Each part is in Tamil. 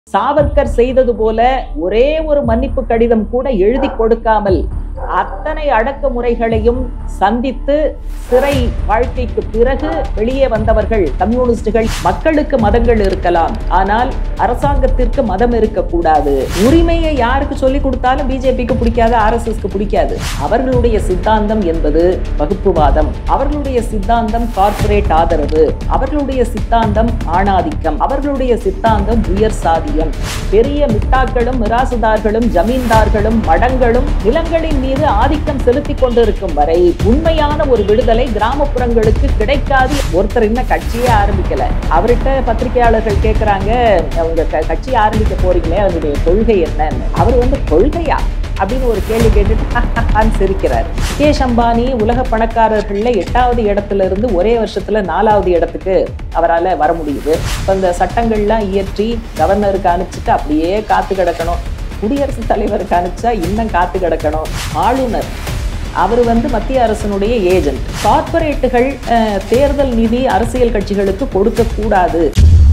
சாவர்கர் செய்தது போல ஒரே ஒரு மன்னிப்பு கடிதம் கூட எழுதி கொடுக்காமல் அத்தனை அடக்குமுறைகளையும் சந்தித்து சிறை வாழ்க்கைக்கு பிறகு வெளியே வந்தவர்கள் கம்யூனிஸ்டுகள் மக்களுக்கு மதங்கள் இருக்கலாம் ஆனால் அரசாங்கத்திற்கு மதம் இருக்கக்கூடாது உரிமையை யாருக்கு சொல்லி கொடுத்தாலும் பிஜேபிக்கு பிடிக்காது ஆர்எஸ்எஸ்க்கு பிடிக்காது அவர்களுடைய சித்தாந்தம் என்பது வகுப்புவாதம் அவர்களுடைய சித்தாந்தம் கார்ப்பரேட் ஆதரவு அவர்களுடைய சித்தாந்தம் ஆணாதிக்கம் அவர்களுடைய சித்தாந்தம் உயர் சாதியம் பெரிய மிட்டாக்களும் மிராசுதார்களும் ஜமீன்தார்களும் மடங்களும் நிலங்களின் மீது ஆதிக்கம் செலுத்தி கொண்டிருக்கும் வரை உண்மையான ஒரு விடுதலை கிராமப்புறங்களுக்கு கிடைக்காது ஒருத்தர் இன்னும் கட்சியே ஆரம்பிக்கல அவர்கிட்ட பத்திரிகையாளர்கள் கேட்கிறாங்க அவங்க க- கட்சி ஆரம்பிக்க போறீங்களே அதனுடைய கொள்கை என்னன்னு அவர் வந்து கொள்கையா அப்படின்னு ஒரு கேள்வி கேட்டுட்டு சிரிக்கிறார் முகேஷ் அம்பானி உலக பணக்காரர்கள்ல எட்டாவது இடத்துல இருந்து ஒரே வருஷத்துல நாலாவது இடத்துக்கு அவரால் வர முடியுது இப்போ இந்த சட்டங்கள்லாம் இயற்றி கவர்னருக்கு அனுப்பிச்சிட்டு அப்படியே காத்து கிடக்கணும் குடியரசுத் தலைவருக்கு அனுப்பிச்சா இன்னும் காத்து கிடக்கணும் ஆளுநர் அவர் வந்து மத்திய அரசினுடைய ஏஜென்ட் கார்ப்பரேட்டுகள் அஹ், தேர்தல் நிதி அரசியல் கட்சிகளுக்கு கொடுக்க கூடாது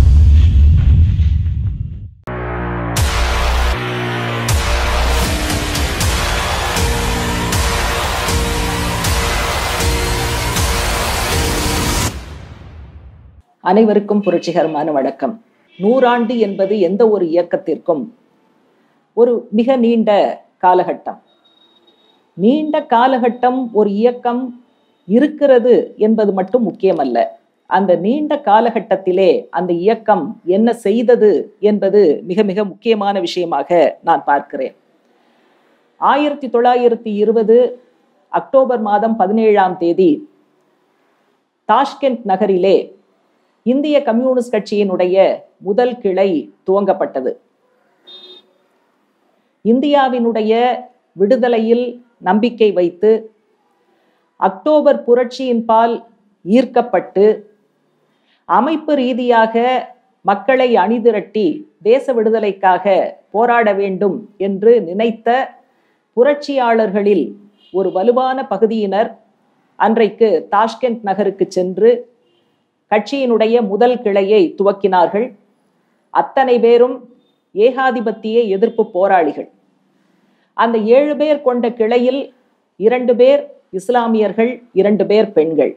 அனைவருக்கும் புரட்சிகரமான வணக்கம் நூறாண்டு என்பது எந்த ஒரு இயக்கத்திற்கும் ஒரு மிக நீண்ட காலகட்டம் நீண்ட காலகட்டம் ஒரு இயக்கம் இருக்கிறது என்பது மட்டும் முக்கியமல்ல அந்த நீண்ட காலகட்டத்திலே அந்த இயக்கம் என்ன செய்தது என்பது மிக மிக முக்கியமான விஷயமாக நான் பார்க்கிறேன் ஆயிரத்தி தொள்ளாயிரத்தி இருபது அக்டோபர் மாதம் பதினேழாம் தேதி தாஷ்கெண்ட் நகரிலே இந்திய கம்யூனிஸ்ட் கட்சியினுடைய முதல் கிளை துவங்கப்பட்டது இந்தியாவினுடைய விடுதலையில் நம்பிக்கை வைத்து அக்டோபர் புரட்சியின் பால் ஈர்க்கப்பட்டு அமைப்பு ரீதியாக மக்களை அணிதிரட்டி தேச விடுதலைக்காக போராட வேண்டும் என்று நினைத்த புரட்சியாளர்களில் ஒரு வலுவான பகுதியினர் அன்றைக்கு தாஷ்கெண்ட் நகருக்கு சென்று கட்சியினுடைய முதல் கிளையை துவக்கினார்கள் அத்தனை பேரும் ஏகாதிபத்திய எதிர்ப்பு போராளிகள் அந்த ஏழு பேர் கொண்ட கிளையில் இரண்டு பேர் இஸ்லாமியர்கள் இரண்டு பேர் பெண்கள்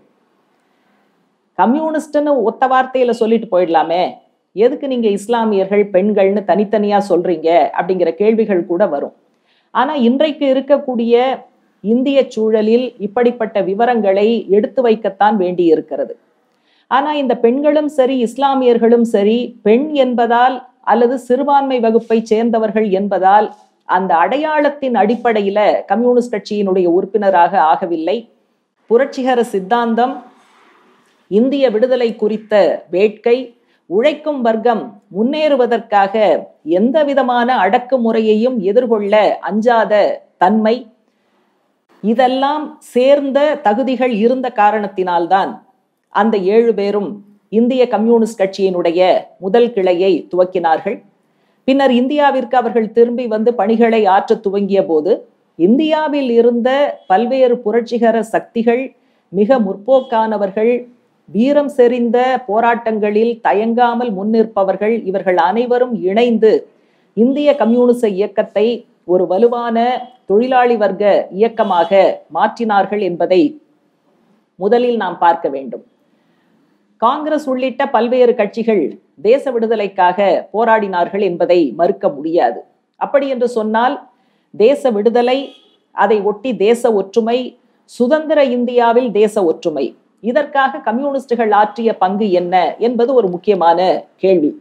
கம்யூனிஸ்ட்னு ஒத்த வார்த்தையில சொல்லிட்டு போயிடலாமே எதுக்கு நீங்க இஸ்லாமியர்கள் பெண்கள்னு தனித்தனியா சொல்றீங்க அப்படிங்கிற கேள்விகள் கூட வரும் ஆனா இன்றைக்கு இருக்கக்கூடிய இந்திய சூழலில் இப்படிப்பட்ட விவரங்களை எடுத்து வைக்கத்தான் வேண்டி இருக்கிறது ஆனா இந்த பெண்களும் சரி இஸ்லாமியர்களும் சரி பெண் என்பதால் அல்லது சிறுபான்மை வகுப்பை சேர்ந்தவர்கள் என்பதால் அந்த அடையாளத்தின் அடிப்படையில கம்யூனிஸ்ட் கட்சியினுடைய உறுப்பினராக ஆகவில்லை புரட்சிகர சித்தாந்தம் இந்திய விடுதலை குறித்த வேட்கை உழைக்கும் வர்க்கம் முன்னேறுவதற்காக எந்த விதமான அடக்குமுறையையும் எதிர்கொள்ள அஞ்சாத தன்மை இதெல்லாம் சேர்ந்த தகுதிகள் இருந்த காரணத்தினால்தான் அந்த ஏழு பேரும் இந்திய கம்யூனிஸ்ட் கட்சியினுடைய முதல் கிளையை துவக்கினார்கள் பின்னர் இந்தியாவிற்கு அவர்கள் திரும்பி வந்து பணிகளை ஆற்ற துவங்கிய போது இந்தியாவில் இருந்த பல்வேறு புரட்சிகர சக்திகள் மிக முற்போக்கானவர்கள் வீரம் செறிந்த போராட்டங்களில் தயங்காமல் முன்னிற்பவர்கள் இவர்கள் அனைவரும் இணைந்து இந்திய கம்யூனிச இயக்கத்தை ஒரு வலுவான தொழிலாளி வர்க்க இயக்கமாக மாற்றினார்கள் என்பதை முதலில் நாம் பார்க்க வேண்டும் காங்கிரஸ் உள்ளிட்ட பல்வேறு கட்சிகள் தேச விடுதலைக்காக போராடினார்கள் என்பதை மறுக்க முடியாது அப்படி என்று சொன்னால் தேச விடுதலை அதை ஒட்டி தேச ஒற்றுமை சுதந்திர இந்தியாவில் தேச ஒற்றுமை இதற்காக கம்யூனிஸ்டுகள் ஆற்றிய பங்கு என்ன என்பது ஒரு முக்கியமான கேள்வி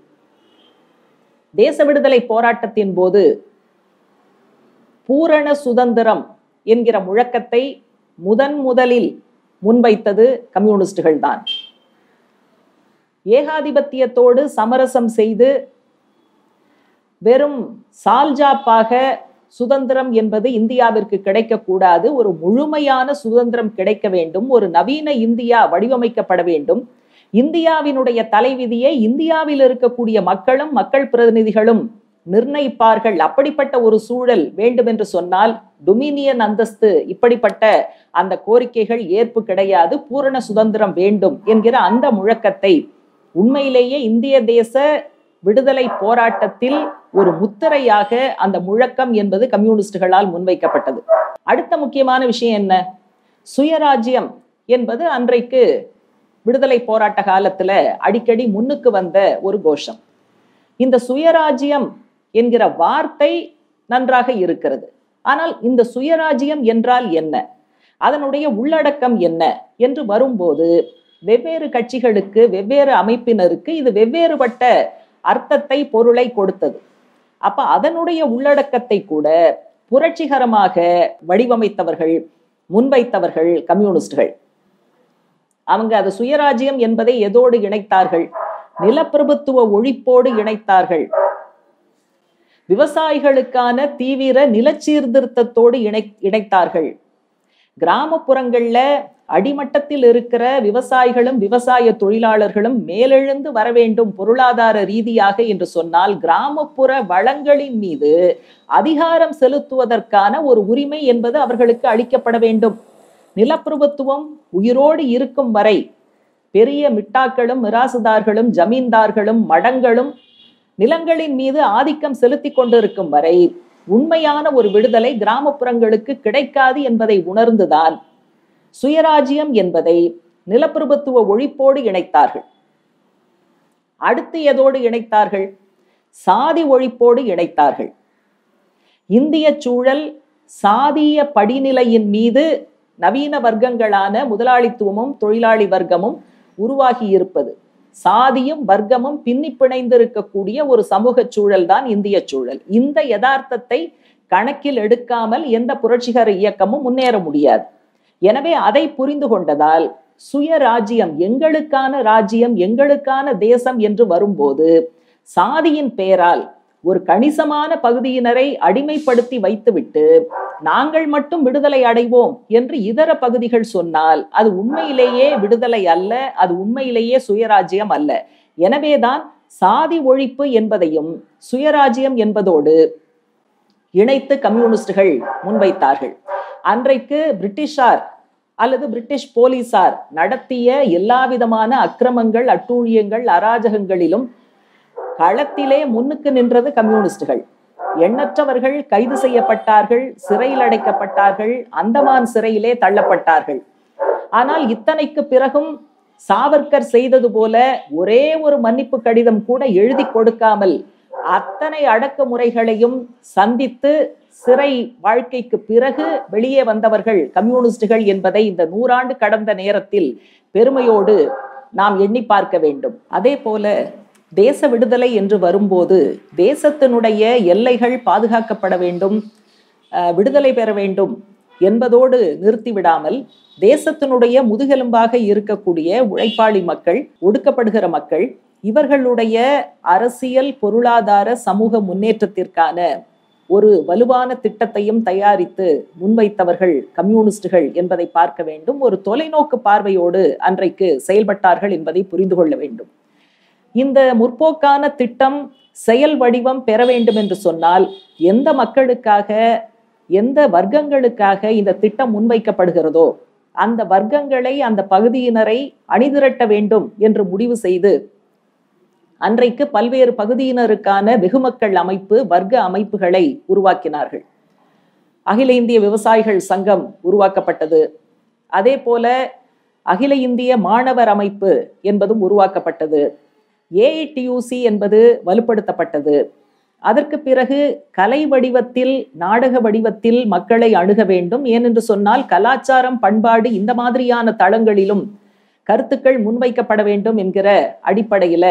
தேச விடுதலை போராட்டத்தின் போது பூரண சுதந்திரம் என்கிற முழக்கத்தை முதன் முதலில் முன்வைத்தது கம்யூனிஸ்டுகள் தான் ஏகாதிபத்தியத்தோடு சமரசம் செய்து வெறும் சால்ஜாப்பாக சுதந்திரம் என்பது இந்தியாவிற்கு கிடைக்கக்கூடாது ஒரு முழுமையான சுதந்திரம் கிடைக்க வேண்டும் ஒரு நவீன இந்தியா வடிவமைக்கப்பட வேண்டும் இந்தியாவினுடைய தலைவிதியை இந்தியாவில் இருக்கக்கூடிய மக்களும் மக்கள் பிரதிநிதிகளும் நிர்ணயிப்பார்கள் அப்படிப்பட்ட ஒரு சூழல் வேண்டும் என்று சொன்னால் டொமினியன் அந்தஸ்து இப்படிப்பட்ட அந்த கோரிக்கைகள் ஏற்பு கிடையாது பூரண சுதந்திரம் வேண்டும் என்கிற அந்த முழக்கத்தை உண்மையிலேயே இந்திய தேச விடுதலை போராட்டத்தில் ஒரு முத்திரையாக அந்த முழக்கம் என்பது கம்யூனிஸ்டுகளால் முன்வைக்கப்பட்டது அடுத்த முக்கியமான விஷயம் என்ன சுயராஜ்யம் என்பது அன்றைக்கு விடுதலை போராட்ட காலத்துல அடிக்கடி முன்னுக்கு வந்த ஒரு கோஷம் இந்த சுயராஜ்யம் என்கிற வார்த்தை நன்றாக இருக்கிறது ஆனால் இந்த சுயராஜ்யம் என்றால் என்ன அதனுடைய உள்ளடக்கம் என்ன என்று வரும்போது வெவ்வேறு கட்சிகளுக்கு வெவ்வேறு அமைப்பினருக்கு இது வெவ்வேறுபட்ட அர்த்தத்தை பொருளை கொடுத்தது அப்ப அதனுடைய உள்ளடக்கத்தை கூட புரட்சிகரமாக வடிவமைத்தவர்கள் முன்வைத்தவர்கள் கம்யூனிஸ்டுகள் அவங்க அது சுயராஜ்யம் என்பதை எதோடு இணைத்தார்கள் நிலப்பிரபுத்துவ ஒழிப்போடு இணைத்தார்கள் விவசாயிகளுக்கான தீவிர நிலச்சீர்திருத்தத்தோடு இணை இணைத்தார்கள் கிராமப்புறங்கள்ல அடிமட்டத்தில் இருக்கிற விவசாயிகளும் விவசாய தொழிலாளர்களும் மேலெழுந்து வர வேண்டும் பொருளாதார ரீதியாக என்று சொன்னால் கிராமப்புற வளங்களின் மீது அதிகாரம் செலுத்துவதற்கான ஒரு உரிமை என்பது அவர்களுக்கு அளிக்கப்பட வேண்டும் நிலப்பிரபுத்துவம் உயிரோடு இருக்கும் வரை பெரிய மிட்டாக்களும் மிராசுதார்களும் ஜமீன்தார்களும் மடங்களும் நிலங்களின் மீது ஆதிக்கம் செலுத்தி கொண்டிருக்கும் வரை உண்மையான ஒரு விடுதலை கிராமப்புறங்களுக்கு கிடைக்காது என்பதை உணர்ந்துதான் சுயராஜ்யம் என்பதை நிலப்பிரபுத்துவ ஒழிப்போடு இணைத்தார்கள் அடுத்து எதோடு இணைத்தார்கள் சாதி ஒழிப்போடு இணைத்தார்கள் இந்திய சூழல் சாதிய படிநிலையின் மீது நவீன வர்க்கங்களான முதலாளித்துவமும் தொழிலாளி வர்க்கமும் உருவாகி இருப்பது சாதியும் வர்க்கமும் பின்னி பிணைந்திருக்கக்கூடிய ஒரு சமூக சூழல் தான் இந்திய சூழல் இந்த யதார்த்தத்தை கணக்கில் எடுக்காமல் எந்த புரட்சிகர இயக்கமும் முன்னேற முடியாது எனவே அதை புரிந்து கொண்டதால் சுய ராஜ்யம் எங்களுக்கான ராஜ்யம் எங்களுக்கான தேசம் என்று வரும்போது சாதியின் பெயரால் ஒரு கணிசமான பகுதியினரை அடிமைப்படுத்தி வைத்துவிட்டு நாங்கள் மட்டும் விடுதலை அடைவோம் என்று இதர பகுதிகள் சொன்னால் அது உண்மையிலேயே விடுதலை அல்ல அது உண்மையிலேயே சுயராஜ்யம் அல்ல எனவேதான் சாதி ஒழிப்பு என்பதையும் சுயராஜ்யம் என்பதோடு இணைத்து கம்யூனிஸ்டுகள் முன்வைத்தார்கள் அன்றைக்கு பிரிட்டிஷார் அல்லது பிரிட்டிஷ் போலீசார் நடத்திய எல்லா விதமான அக்கிரமங்கள் அட்டூழியங்கள் அராஜகங்களிலும் களத்திலே முன்னுக்கு நின்றது கம்யூனிஸ்டுகள் எண்ணற்றவர்கள் கைது செய்யப்பட்டார்கள் சிறையில் அடைக்கப்பட்டார்கள் அந்தமான் சிறையிலே தள்ளப்பட்டார்கள் ஆனால் இத்தனைக்கு பிறகும் சாவர்கர் செய்தது போல ஒரே ஒரு மன்னிப்பு கடிதம் கூட எழுதி கொடுக்காமல் அத்தனை அடக்குமுறைகளையும் சந்தித்து சிறை வாழ்க்கைக்கு பிறகு வெளியே வந்தவர்கள் கம்யூனிஸ்டுகள் என்பதை இந்த நூறாண்டு கடந்த நேரத்தில் பெருமையோடு நாம் எண்ணி பார்க்க வேண்டும் அதே போல தேச விடுதலை என்று வரும்போது தேசத்தினுடைய எல்லைகள் பாதுகாக்கப்பட வேண்டும் விடுதலை பெற வேண்டும் என்பதோடு நிறுத்திவிடாமல் தேசத்தினுடைய முதுகெலும்பாக இருக்கக்கூடிய உழைப்பாளி மக்கள் ஒடுக்கப்படுகிற மக்கள் இவர்களுடைய அரசியல் பொருளாதார சமூக முன்னேற்றத்திற்கான ஒரு வலுவான திட்டத்தையும் தயாரித்து முன்வைத்தவர்கள் கம்யூனிஸ்டுகள் என்பதை பார்க்க வேண்டும் ஒரு தொலைநோக்கு பார்வையோடு அன்றைக்கு செயல்பட்டார்கள் என்பதை புரிந்து கொள்ள வேண்டும் இந்த முற்போக்கான திட்டம் செயல் வடிவம் பெற வேண்டும் என்று சொன்னால் எந்த மக்களுக்காக எந்த வர்க்கங்களுக்காக இந்த திட்டம் முன்வைக்கப்படுகிறதோ அந்த வர்க்கங்களை அந்த பகுதியினரை அணிதிரட்ட வேண்டும் என்று முடிவு செய்து அன்றைக்கு பல்வேறு பகுதியினருக்கான வெகுமக்கள் அமைப்பு வர்க்க அமைப்புகளை உருவாக்கினார்கள் அகில இந்திய விவசாயிகள் சங்கம் உருவாக்கப்பட்டது அதே போல அகில இந்திய மாணவர் அமைப்பு என்பதும் உருவாக்கப்பட்டது ஏஐடியூசி என்பது வலுப்படுத்தப்பட்டது அதற்கு பிறகு கலை வடிவத்தில் நாடக வடிவத்தில் மக்களை அணுக வேண்டும் ஏனென்று சொன்னால் கலாச்சாரம் பண்பாடு இந்த மாதிரியான தளங்களிலும் கருத்துக்கள் முன்வைக்கப்பட வேண்டும் என்கிற அடிப்படையில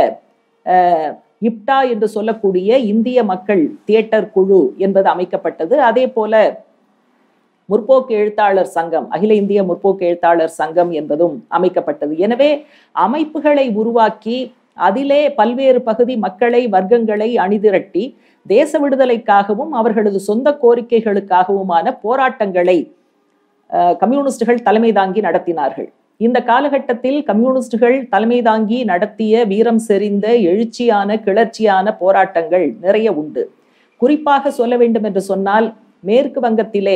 இப்டா என்று சொல்லக்கூடிய இந்திய மக்கள் தியேட்டர் குழு என்பது அமைக்கப்பட்டது அதே போல முற்போக்கு எழுத்தாளர் சங்கம் அகில இந்திய முற்போக்கு எழுத்தாளர் சங்கம் என்பதும் அமைக்கப்பட்டது எனவே அமைப்புகளை உருவாக்கி அதிலே பல்வேறு பகுதி மக்களை வர்க்கங்களை அணிதிரட்டி தேச விடுதலைக்காகவும் அவர்களது சொந்த கோரிக்கைகளுக்காகவுமான போராட்டங்களை கம்யூனிஸ்டுகள் தலைமை தாங்கி நடத்தினார்கள் இந்த காலகட்டத்தில் கம்யூனிஸ்டுகள் தலைமை தாங்கி நடத்திய வீரம் செறிந்த எழுச்சியான கிளர்ச்சியான போராட்டங்கள் நிறைய உண்டு குறிப்பாக சொல்ல வேண்டும் என்று சொன்னால் மேற்கு வங்கத்திலே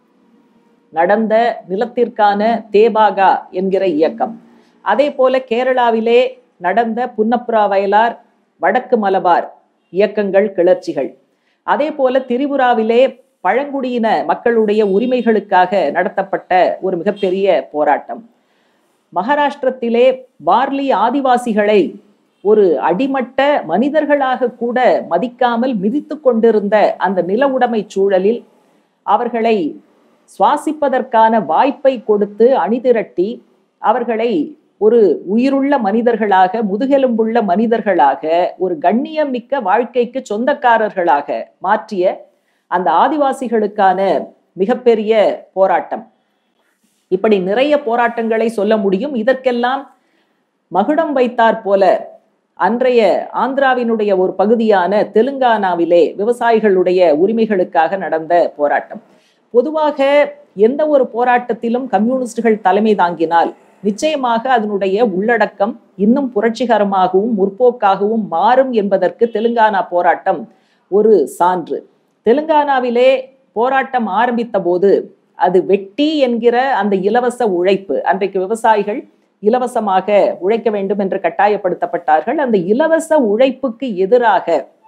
நடந்த நிலத்திற்கான தேபாகா என்கிற இயக்கம் அதே போல கேரளாவிலே நடந்த புன்னப்புரா வயலார் வடக்கு மலபார் இயக்கங்கள் கிளர்ச்சிகள் அதே போல திரிபுராவிலே பழங்குடியின மக்களுடைய உரிமைகளுக்காக நடத்தப்பட்ட ஒரு மிகப்பெரிய போராட்டம் மகாராஷ்டிரத்திலே பார்லி ஆதிவாசிகளை ஒரு அடிமட்ட மனிதர்களாக கூட மதிக்காமல் மிதித்து கொண்டிருந்த அந்த நில உடைமை சூழலில் அவர்களை சுவாசிப்பதற்கான வாய்ப்பை கொடுத்து அணிதிரட்டி அவர்களை ஒரு உயிருள்ள மனிதர்களாக முதுகெலும்புள்ள மனிதர்களாக ஒரு கண்ணியம் மிக்க வாழ்க்கைக்கு சொந்தக்காரர்களாக மாற்றிய அந்த ஆதிவாசிகளுக்கான மிகப்பெரிய போராட்டம் இப்படி நிறைய போராட்டங்களை சொல்ல முடியும் இதற்கெல்லாம் மகுடம் வைத்தார் போல அன்றைய ஆந்திராவினுடைய ஒரு பகுதியான தெலுங்கானாவிலே விவசாயிகளுடைய உரிமைகளுக்காக நடந்த போராட்டம் பொதுவாக எந்த ஒரு போராட்டத்திலும் கம்யூனிஸ்டுகள் தலைமை தாங்கினால் நிச்சயமாக அதனுடைய உள்ளடக்கம் இன்னும் புரட்சிகரமாகவும் முற்போக்காகவும் மாறும் என்பதற்கு தெலுங்கானா போராட்டம் ஒரு சான்று தெலுங்கானாவிலே போராட்டம் ஆரம்பித்த போது அது வெட்டி என்கிற அந்த இலவச உழைப்பு அன்றைக்கு விவசாயிகள் இலவசமாக உழைக்க வேண்டும் என்று கட்டாயப்படுத்தப்பட்டார்கள் அந்த இலவச உழைப்புக்கு எதிராக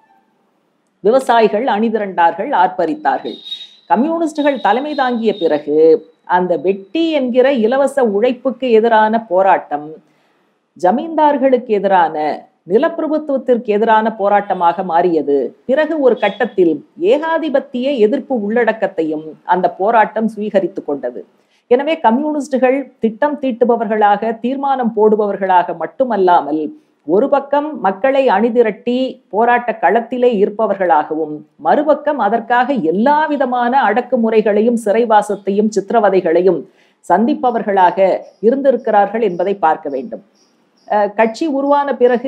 விவசாயிகள் அணிதிரண்டார்கள் ஆர்ப்பரித்தார்கள் கம்யூனிஸ்டுகள் தலைமை தாங்கிய பிறகு அந்த வெட்டி என்கிற இலவச உழைப்புக்கு எதிரான போராட்டம் ஜமீன்தார்களுக்கு எதிரான நிலப்பிரபுத்துவத்திற்கு எதிரான போராட்டமாக மாறியது பிறகு ஒரு கட்டத்தில் ஏகாதிபத்திய எதிர்ப்பு உள்ளடக்கத்தையும் அந்த போராட்டம் சுவீகரித்து கொண்டது எனவே கம்யூனிஸ்டுகள் திட்டம் தீட்டுபவர்களாக தீர்மானம் போடுபவர்களாக மட்டுமல்லாமல் ஒரு பக்கம் மக்களை அணிதிரட்டி போராட்ட களத்திலே இருப்பவர்களாகவும் மறுபக்கம் அதற்காக எல்லா விதமான அடக்குமுறைகளையும் சிறைவாசத்தையும் சித்திரவதைகளையும் சந்திப்பவர்களாக இருந்திருக்கிறார்கள் என்பதை பார்க்க வேண்டும் கட்சி உருவான பிறகு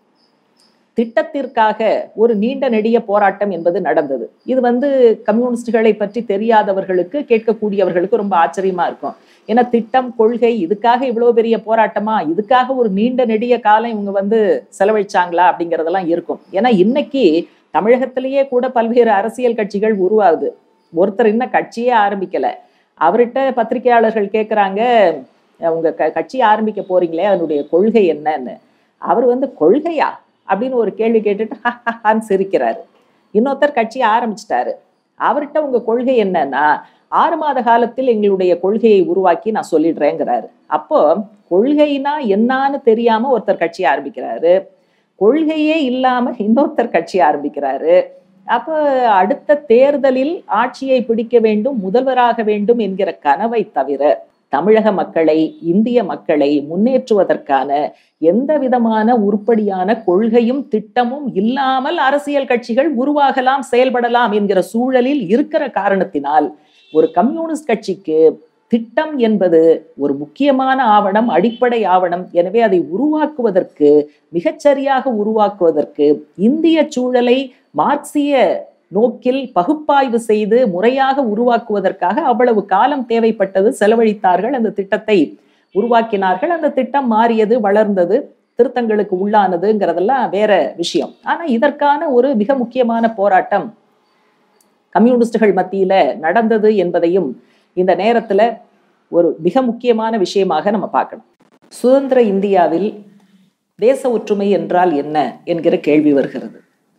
திட்டத்திற்காக ஒரு நீண்ட நெடிய போராட்டம் என்பது நடந்தது இது வந்து கம்யூனிஸ்டுகளை பற்றி தெரியாதவர்களுக்கு கேட்கக்கூடியவர்களுக்கு ரொம்ப ஆச்சரியமா இருக்கும் ஏன்னா திட்டம் கொள்கை இதுக்காக இவ்வளவு பெரிய போராட்டமா இதுக்காக ஒரு நீண்ட நெடிய காலம் இவங்க வந்து செலவழிச்சாங்களா அப்படிங்கிறதெல்லாம் இருக்கும் ஏன்னா இன்னைக்கு தமிழகத்திலேயே கூட பல்வேறு அரசியல் கட்சிகள் உருவாகுது ஒருத்தர் இன்னும் கட்சியே ஆரம்பிக்கல அவர்கிட்ட பத்திரிகையாளர்கள் கேட்குறாங்க உங்க க கட்சி ஆரம்பிக்க போறீங்களே அதனுடைய கொள்கை என்னன்னு அவர் வந்து கொள்கையா அப்படின்னு ஒரு கேள்வி கேட்டுட்டு ஹான்னு சிரிக்கிறாரு இன்னொருத்தர் கட்சி ஆரம்பிச்சிட்டாரு அவர்கிட்ட உங்க கொள்கை என்னன்னா ஆறு மாத காலத்தில் எங்களுடைய கொள்கையை உருவாக்கி நான் சொல்லிடுறேங்கிறாரு அப்போ கொள்கைனா என்னான்னு தெரியாம ஒருத்தர் கட்சி ஆரம்பிக்கிறாரு கொள்கையே இல்லாம இன்னொருத்தர் கட்சி ஆரம்பிக்கிறாரு அப்போ அடுத்த தேர்தலில் ஆட்சியை பிடிக்க வேண்டும் முதல்வராக வேண்டும் என்கிற கனவை தவிர தமிழக மக்களை இந்திய மக்களை முன்னேற்றுவதற்கான எந்த விதமான உருப்படியான கொள்கையும் திட்டமும் இல்லாமல் அரசியல் கட்சிகள் உருவாகலாம் செயல்படலாம் என்கிற சூழலில் இருக்கிற காரணத்தினால் ஒரு கம்யூனிஸ்ட் கட்சிக்கு திட்டம் என்பது ஒரு முக்கியமான ஆவணம் அடிப்படை ஆவணம் எனவே அதை உருவாக்குவதற்கு மிகச்சரியாக உருவாக்குவதற்கு இந்திய சூழலை மார்க்சிய நோக்கில் பகுப்பாய்வு செய்து முறையாக உருவாக்குவதற்காக அவ்வளவு காலம் தேவைப்பட்டது செலவழித்தார்கள் அந்த திட்டத்தை உருவாக்கினார்கள் அந்த திட்டம் மாறியது வளர்ந்தது திருத்தங்களுக்கு உள்ளானதுங்கிறதெல்லாம் வேற விஷயம் ஆனா இதற்கான ஒரு மிக முக்கியமான போராட்டம் கம்யூனிஸ்டுகள் மத்தியில நடந்தது என்பதையும் இந்த நேரத்துல ஒரு மிக முக்கியமான விஷயமாக நம்ம பார்க்கணும் சுதந்திர இந்தியாவில் தேச ஒற்றுமை என்றால் என்ன என்கிற கேள்வி வருகிறது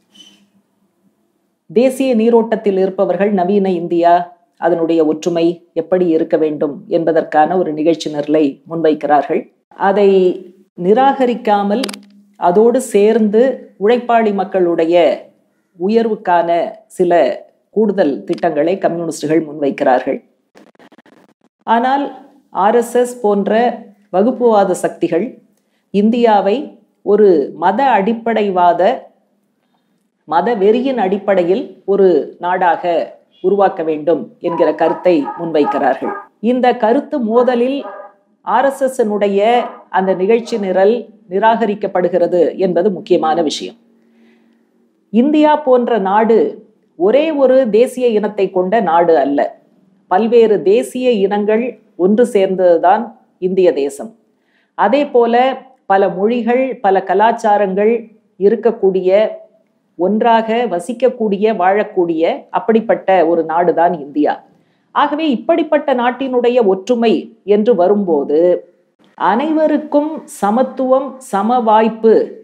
தேசிய நீரோட்டத்தில் இருப்பவர்கள் நவீன இந்தியா அதனுடைய ஒற்றுமை எப்படி இருக்க வேண்டும் என்பதற்கான ஒரு நிகழ்ச்சி நிரலை முன்வைக்கிறார்கள் அதை நிராகரிக்காமல் அதோடு சேர்ந்து உழைப்பாளி மக்களுடைய உயர்வுக்கான சில கூடுதல் திட்டங்களை கம்யூனிஸ்டுகள் முன்வைக்கிறார்கள் ஆனால் ஆர்எஸ்எஸ் போன்ற வகுப்புவாத சக்திகள் இந்தியாவை ஒரு மத அடிப்படைவாத மத வெறியின் அடிப்படையில் ஒரு நாடாக உருவாக்க வேண்டும் என்கிற கருத்தை முன்வைக்கிறார்கள் இந்த கருத்து மோதலில் ஆர்எஸ்எஸ்னுடைய அந்த நிகழ்ச்சி நிரல் நிராகரிக்கப்படுகிறது என்பது முக்கியமான விஷயம் இந்தியா போன்ற நாடு ஒரே ஒரு தேசிய இனத்தை கொண்ட நாடு அல்ல பல்வேறு தேசிய இனங்கள் ஒன்று சேர்ந்ததுதான் இந்திய தேசம் அதே போல பல மொழிகள் பல கலாச்சாரங்கள் இருக்கக்கூடிய ஒன்றாக வசிக்கக்கூடிய வாழக்கூடிய அப்படிப்பட்ட ஒரு நாடுதான் இந்தியா ஆகவே இப்படிப்பட்ட நாட்டினுடைய ஒற்றுமை என்று வரும்போது அனைவருக்கும் சமத்துவம் சம வாய்ப்பு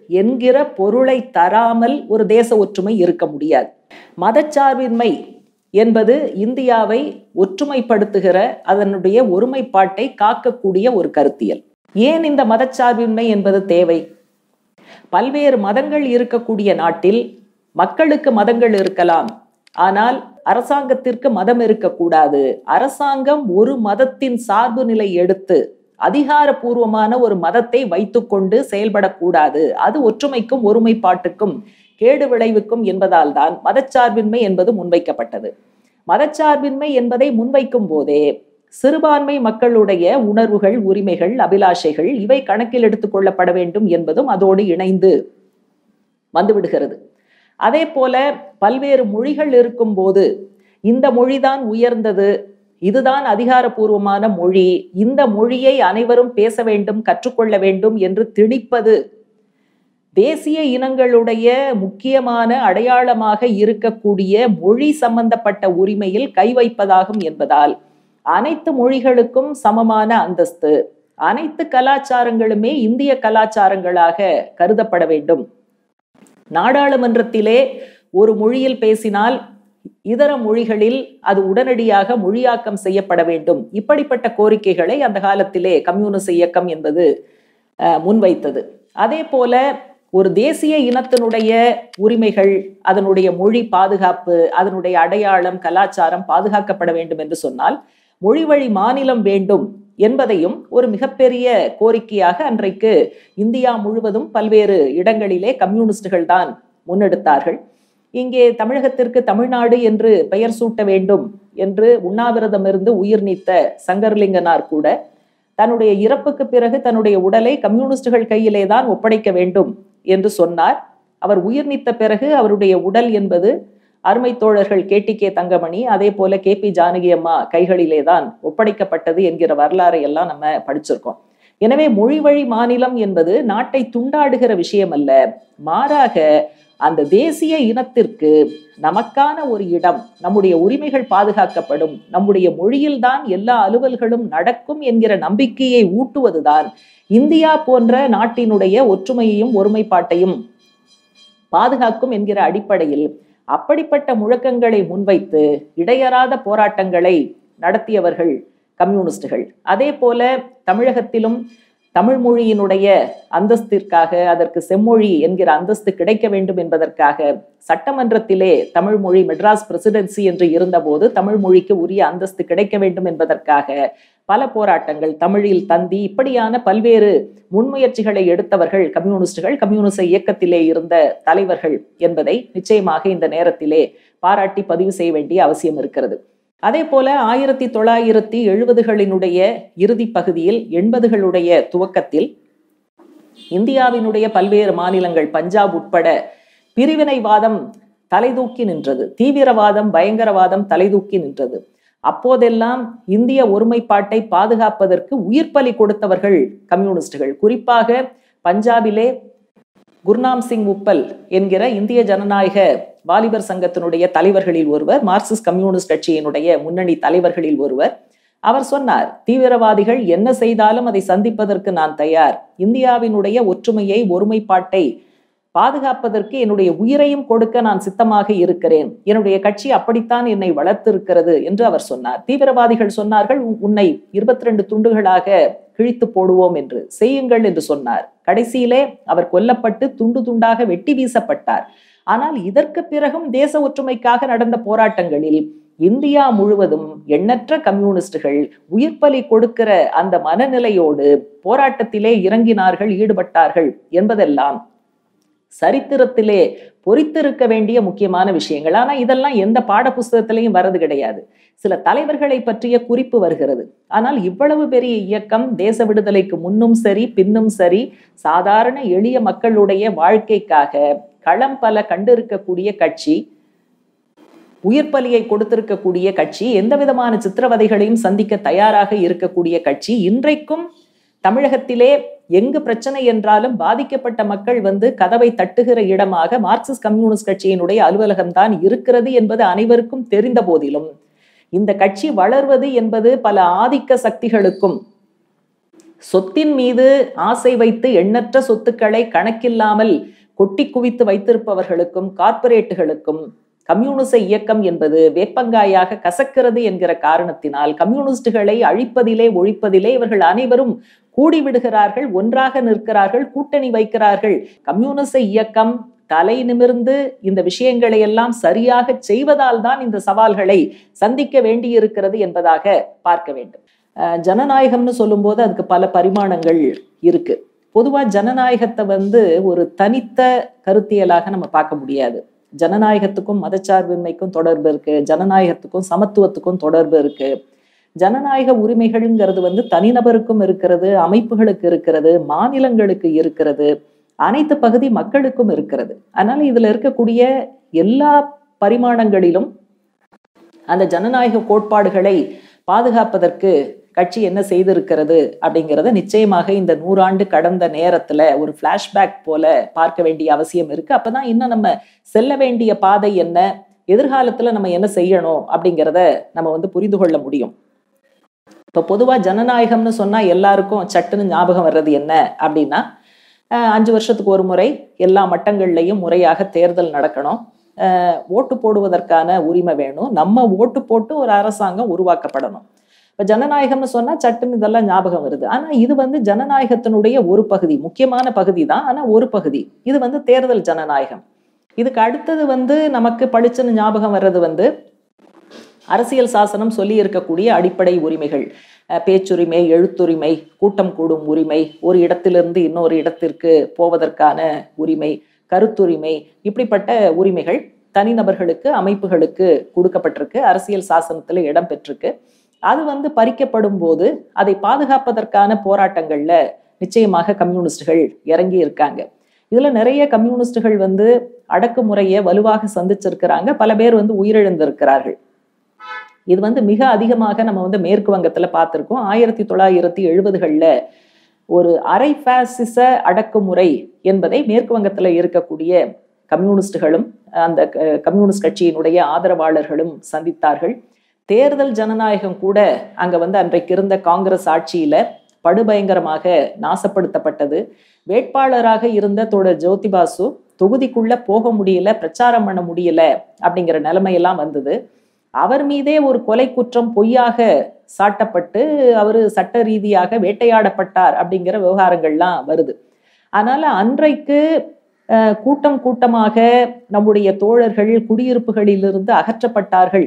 என்கிற பொருளை தராமல் ஒரு தேச ஒற்றுமை இருக்க முடியாது மதச்சார்பின்மை என்பது இந்தியாவை ஒற்றுமைப்படுத்துகிற அதனுடைய ஒருமைப்பாட்டை காக்கக்கூடிய ஒரு கருத்தியல் ஏன் இந்த மதச்சார்பின்மை என்பது தேவை பல்வேறு மதங்கள் இருக்கக்கூடிய நாட்டில் மக்களுக்கு மதங்கள் இருக்கலாம் ஆனால் அரசாங்கத்திற்கு மதம் இருக்கக்கூடாது அரசாங்கம் ஒரு மதத்தின் சார்பு நிலை எடுத்து அதிகாரபூர்வமான ஒரு மதத்தை வைத்துக்கொண்டு செயல்படக்கூடாது அது ஒற்றுமைக்கும் ஒருமைப்பாட்டுக்கும் கேடு விளைவிக்கும் என்பதால் தான் மதச்சார்பின்மை என்பது முன்வைக்கப்பட்டது மதச்சார்பின்மை என்பதை முன்வைக்கும் போதே சிறுபான்மை மக்களுடைய உணர்வுகள் உரிமைகள் அபிலாஷைகள் இவை கணக்கில் எடுத்துக் கொள்ளப்பட வேண்டும் என்பதும் அதோடு இணைந்து வந்துவிடுகிறது அதே போல பல்வேறு மொழிகள் இருக்கும் போது இந்த மொழிதான் உயர்ந்தது இதுதான் அதிகாரப்பூர்வமான மொழி இந்த மொழியை அனைவரும் பேச வேண்டும் கற்றுக்கொள்ள வேண்டும் என்று திணிப்பது தேசிய இனங்களுடைய முக்கியமான அடையாளமாக இருக்கக்கூடிய மொழி சம்பந்தப்பட்ட உரிமையில் கை வைப்பதாகும் என்பதால் அனைத்து மொழிகளுக்கும் சமமான அந்தஸ்து அனைத்து கலாச்சாரங்களுமே இந்திய கலாச்சாரங்களாக கருதப்பட வேண்டும் நாடாளுமன்றத்திலே ஒரு மொழியில் பேசினால் இதர மொழிகளில் அது உடனடியாக மொழியாக்கம் செய்யப்பட வேண்டும் இப்படிப்பட்ட கோரிக்கைகளை அந்த காலத்திலே கம்யூனிச இயக்கம் என்பது முன்வைத்தது அதே போல ஒரு தேசிய இனத்தினுடைய உரிமைகள் அதனுடைய மொழி பாதுகாப்பு அதனுடைய அடையாளம் கலாச்சாரம் பாதுகாக்கப்பட வேண்டும் என்று சொன்னால் மொழி வழி மாநிலம் வேண்டும் என்பதையும் ஒரு மிகப்பெரிய கோரிக்கையாக அன்றைக்கு இந்தியா முழுவதும் பல்வேறு இடங்களிலே கம்யூனிஸ்டுகள் தான் முன்னெடுத்தார்கள் இங்கே தமிழகத்திற்கு தமிழ்நாடு என்று பெயர் சூட்ட வேண்டும் என்று உண்ணாவிரதம் இருந்து உயிர் நீத்த சங்கர்லிங்கனார் கூட தன்னுடைய இறப்புக்கு பிறகு தன்னுடைய உடலை கம்யூனிஸ்டுகள் கையிலே தான் ஒப்படைக்க வேண்டும் என்று சொன்னார் அவர் உயிர் நீத்த பிறகு அவருடைய உடல் என்பது அருமை தோழர்கள் கேட்டி கே தங்கமணி அதே போல கே பி ஜானகி அம்மா கைகளிலே தான் ஒப்படைக்கப்பட்டது என்கிற வரலாறை எல்லாம் நம்ம படிச்சிருக்கோம் எனவே மொழி வழி மாநிலம் என்பது நாட்டை துண்டாடுகிற விஷயம் அல்ல மாறாக அந்த தேசிய இனத்திற்கு நமக்கான ஒரு இடம் நம்முடைய உரிமைகள் பாதுகாக்கப்படும் நம்முடைய மொழியில்தான் எல்லா அலுவல்களும் நடக்கும் என்கிற நம்பிக்கையை ஊட்டுவதுதான் இந்தியா போன்ற நாட்டினுடைய ஒற்றுமையையும் ஒருமைப்பாட்டையும் பாதுகாக்கும் என்கிற அடிப்படையில் அப்படிப்பட்ட முழக்கங்களை முன்வைத்து இடையறாத போராட்டங்களை நடத்தியவர்கள் கம்யூனிஸ்டுகள் அதே போல தமிழகத்திலும் தமிழ் மொழியினுடைய அந்தஸ்திற்காக அதற்கு செம்மொழி என்கிற அந்தஸ்து கிடைக்க வேண்டும் என்பதற்காக சட்டமன்றத்திலே தமிழ் மொழி மெட்ராஸ் பிரசிடென்சி என்று இருந்தபோது தமிழ் மொழிக்கு உரிய அந்தஸ்து கிடைக்க வேண்டும் என்பதற்காக பல போராட்டங்கள் தமிழில் தந்தி இப்படியான பல்வேறு முன்முயற்சிகளை எடுத்தவர்கள் கம்யூனிஸ்டுகள் கம்யூனிச இயக்கத்திலே இருந்த தலைவர்கள் என்பதை நிச்சயமாக இந்த நேரத்திலே பாராட்டி பதிவு செய்ய வேண்டிய அவசியம் இருக்கிறது அதே போல ஆயிரத்தி தொள்ளாயிரத்தி எழுபதுகளினுடைய இறுதி பகுதியில் எண்பதுகளுடைய துவக்கத்தில் இந்தியாவினுடைய பல்வேறு மாநிலங்கள் பஞ்சாப் உட்பட பிரிவினைவாதம் தலைதூக்கி நின்றது தீவிரவாதம் பயங்கரவாதம் தலைதூக்கி நின்றது அப்போதெல்லாம் இந்திய ஒருமைப்பாட்டை பாதுகாப்பதற்கு உயிர் பலி கொடுத்தவர்கள் கம்யூனிஸ்டுகள் குறிப்பாக பஞ்சாபிலே குர்நாம் சிங் உப்பல் என்கிற இந்திய ஜனநாயக வாலிபர் சங்கத்தினுடைய தலைவர்களில் ஒருவர் மார்க்சிஸ்ட் கம்யூனிஸ்ட் கட்சியினுடைய முன்னணி தலைவர்களில் ஒருவர் அவர் சொன்னார் தீவிரவாதிகள் என்ன செய்தாலும் அதை சந்திப்பதற்கு நான் தயார் இந்தியாவினுடைய ஒற்றுமையை ஒருமைப்பாட்டை பாதுகாப்பதற்கு என்னுடைய உயிரையும் கொடுக்க நான் சித்தமாக இருக்கிறேன் என்னுடைய கட்சி அப்படித்தான் என்னை வளர்த்திருக்கிறது என்று அவர் சொன்னார் தீவிரவாதிகள் சொன்னார்கள் உன்னை இருபத்தி ரெண்டு துண்டுகளாக கிழித்து போடுவோம் என்று செய்யுங்கள் என்று சொன்னார் கடைசியிலே அவர் கொல்லப்பட்டு துண்டு துண்டாக வெட்டி வீசப்பட்டார் ஆனால் இதற்கு பிறகும் தேச ஒற்றுமைக்காக நடந்த போராட்டங்களில் இந்தியா முழுவதும் எண்ணற்ற கம்யூனிஸ்டுகள் உயிர் பலி கொடுக்கிற அந்த மனநிலையோடு போராட்டத்திலே இறங்கினார்கள் ஈடுபட்டார்கள் என்பதெல்லாம் சரித்திரத்திலே பொறித்திருக்க வேண்டிய முக்கியமான விஷயங்கள் ஆனா இதெல்லாம் எந்த பாட புஸ்தகத்திலையும் வரது கிடையாது சில தலைவர்களை பற்றிய குறிப்பு வருகிறது ஆனால் இவ்வளவு பெரிய இயக்கம் தேச விடுதலைக்கு முன்னும் சரி பின்னும் சரி சாதாரண எளிய மக்களுடைய வாழ்க்கைக்காக களம் பல கண்டிருக்கக்கூடிய கட்சி உயிர் பலியை கொடுத்திருக்கக்கூடிய கட்சி எந்த விதமான சித்திரவதைகளையும் சந்திக்க தயாராக இருக்கக்கூடிய கட்சி இன்றைக்கும் தமிழகத்திலே எங்கு பிரச்சனை என்றாலும் பாதிக்கப்பட்ட மக்கள் வந்து கதவை தட்டுகிற இடமாக மார்க்சிஸ்ட் கம்யூனிஸ்ட் கட்சியினுடைய அலுவலகம் தான் இருக்கிறது என்பது அனைவருக்கும் தெரிந்த போதிலும் இந்த கட்சி வளர்வது என்பது பல ஆதிக்க சக்திகளுக்கும் சொத்தின் மீது ஆசை வைத்து எண்ணற்ற சொத்துக்களை கணக்கில்லாமல் கொட்டி குவித்து வைத்திருப்பவர்களுக்கும் கார்ப்பரேட்டுகளுக்கும் கம்யூனிச இயக்கம் என்பது வேப்பங்காயாக கசக்கிறது என்கிற காரணத்தினால் கம்யூனிஸ்டுகளை அழிப்பதிலே ஒழிப்பதிலே இவர்கள் அனைவரும் கூடிவிடுகிறார்கள் ஒன்றாக நிற்கிறார்கள் கூட்டணி வைக்கிறார்கள் கம்யூனிச இயக்கம் தலை நிமிர்ந்து இந்த விஷயங்களை எல்லாம் சரியாக செய்வதால் தான் இந்த சவால்களை சந்திக்க வேண்டியிருக்கிறது என்பதாக பார்க்க வேண்டும் ஜனநாயகம்னு சொல்லும்போது அதுக்கு பல பரிமாணங்கள் இருக்கு பொதுவா ஜனநாயகத்தை வந்து ஒரு தனித்த கருத்தியலாக நம்ம பார்க்க முடியாது ஜனநாயகத்துக்கும் மதச்சார்பின்மைக்கும் தொடர்பு இருக்கு ஜனநாயகத்துக்கும் சமத்துவத்துக்கும் தொடர்பு இருக்கு ஜனநாயக உரிமைகள்ங்கிறது வந்து தனிநபருக்கும் இருக்கிறது அமைப்புகளுக்கு இருக்கிறது மாநிலங்களுக்கு இருக்கிறது அனைத்து பகுதி மக்களுக்கும் இருக்கிறது அதனால இதுல இருக்கக்கூடிய எல்லா பரிமாணங்களிலும் அந்த ஜனநாயக கோட்பாடுகளை பாதுகாப்பதற்கு கட்சி என்ன செய்திருக்கிறது அப்படிங்கிறத நிச்சயமாக இந்த நூறாண்டு கடந்த நேரத்துல ஒரு பிளாஷ்பேக் போல பார்க்க வேண்டிய அவசியம் இருக்கு அப்பதான் இன்னும் நம்ம செல்ல வேண்டிய பாதை என்ன எதிர்காலத்துல நம்ம என்ன செய்யணும் அப்படிங்கிறத நம்ம வந்து புரிந்து கொள்ள முடியும் இப்ப பொதுவா ஜனநாயகம்னு சொன்னா எல்லாருக்கும் சட்டுன்னு ஞாபகம் வர்றது என்ன அப்படின்னா அஞ்சு வருஷத்துக்கு ஒரு முறை எல்லா மட்டங்கள்லையும் முறையாக தேர்தல் நடக்கணும் ஓட்டு போடுவதற்கான உரிமை வேணும் நம்ம ஓட்டு போட்டு ஒரு அரசாங்கம் உருவாக்கப்படணும் இப்போ ஜனநாயகம்னு சொன்னா சட்டுன்னு இதெல்லாம் ஞாபகம் வருது ஆனா இது வந்து ஜனநாயகத்தினுடைய ஒரு பகுதி முக்கியமான பகுதி தான் ஆனா ஒரு பகுதி இது வந்து தேர்தல் ஜனநாயகம் இதுக்கு அடுத்தது வந்து நமக்கு படிச்சுன்னு ஞாபகம் வர்றது வந்து அரசியல் சாசனம் சொல்லி இருக்கக்கூடிய அடிப்படை உரிமைகள் பேச்சுரிமை எழுத்துரிமை கூட்டம் கூடும் உரிமை ஒரு இடத்திலிருந்து இன்னொரு இடத்திற்கு போவதற்கான உரிமை கருத்துரிமை இப்படிப்பட்ட உரிமைகள் தனிநபர்களுக்கு அமைப்புகளுக்கு கொடுக்கப்பட்டிருக்கு அரசியல் சாசனத்துல இடம் பெற்றிருக்கு அது வந்து பறிக்கப்படும் போது அதை பாதுகாப்பதற்கான போராட்டங்கள்ல நிச்சயமாக கம்யூனிஸ்டுகள் இறங்கி இருக்காங்க இதுல நிறைய கம்யூனிஸ்டுகள் வந்து அடக்குமுறையை வலுவாக சந்திச்சிருக்கிறாங்க பல பேர் வந்து உயிரிழந்திருக்கிறார்கள் இது வந்து மிக அதிகமாக நம்ம வந்து மேற்கு வங்கத்துல பார்த்திருக்கோம் ஆயிரத்தி தொள்ளாயிரத்தி எழுபதுகள்ல ஒரு அரை பாசிச அடக்குமுறை என்பதை மேற்கு வங்கத்துல இருக்கக்கூடிய கம்யூனிஸ்டுகளும் அந்த கம்யூனிஸ்ட் கட்சியினுடைய ஆதரவாளர்களும் சந்தித்தார்கள் தேர்தல் ஜனநாயகம் கூட அங்க வந்து அன்றைக்கு இருந்த காங்கிரஸ் ஆட்சியில படுபயங்கரமாக நாசப்படுத்தப்பட்டது வேட்பாளராக இருந்த தோழர் ஜோதிபாசு தொகுதிக்குள்ள போக முடியல பிரச்சாரம் பண்ண முடியல அப்படிங்கிற நிலைமையெல்லாம் வந்தது அவர் மீதே ஒரு கொலை குற்றம் பொய்யாக சாட்டப்பட்டு அவர் சட்ட ரீதியாக வேட்டையாடப்பட்டார் அப்படிங்கிற விவகாரங்கள்லாம் வருது அதனால அன்றைக்கு கூட்டம் கூட்டமாக நம்முடைய தோழர்கள் குடியிருப்புகளிலிருந்து அகற்றப்பட்டார்கள்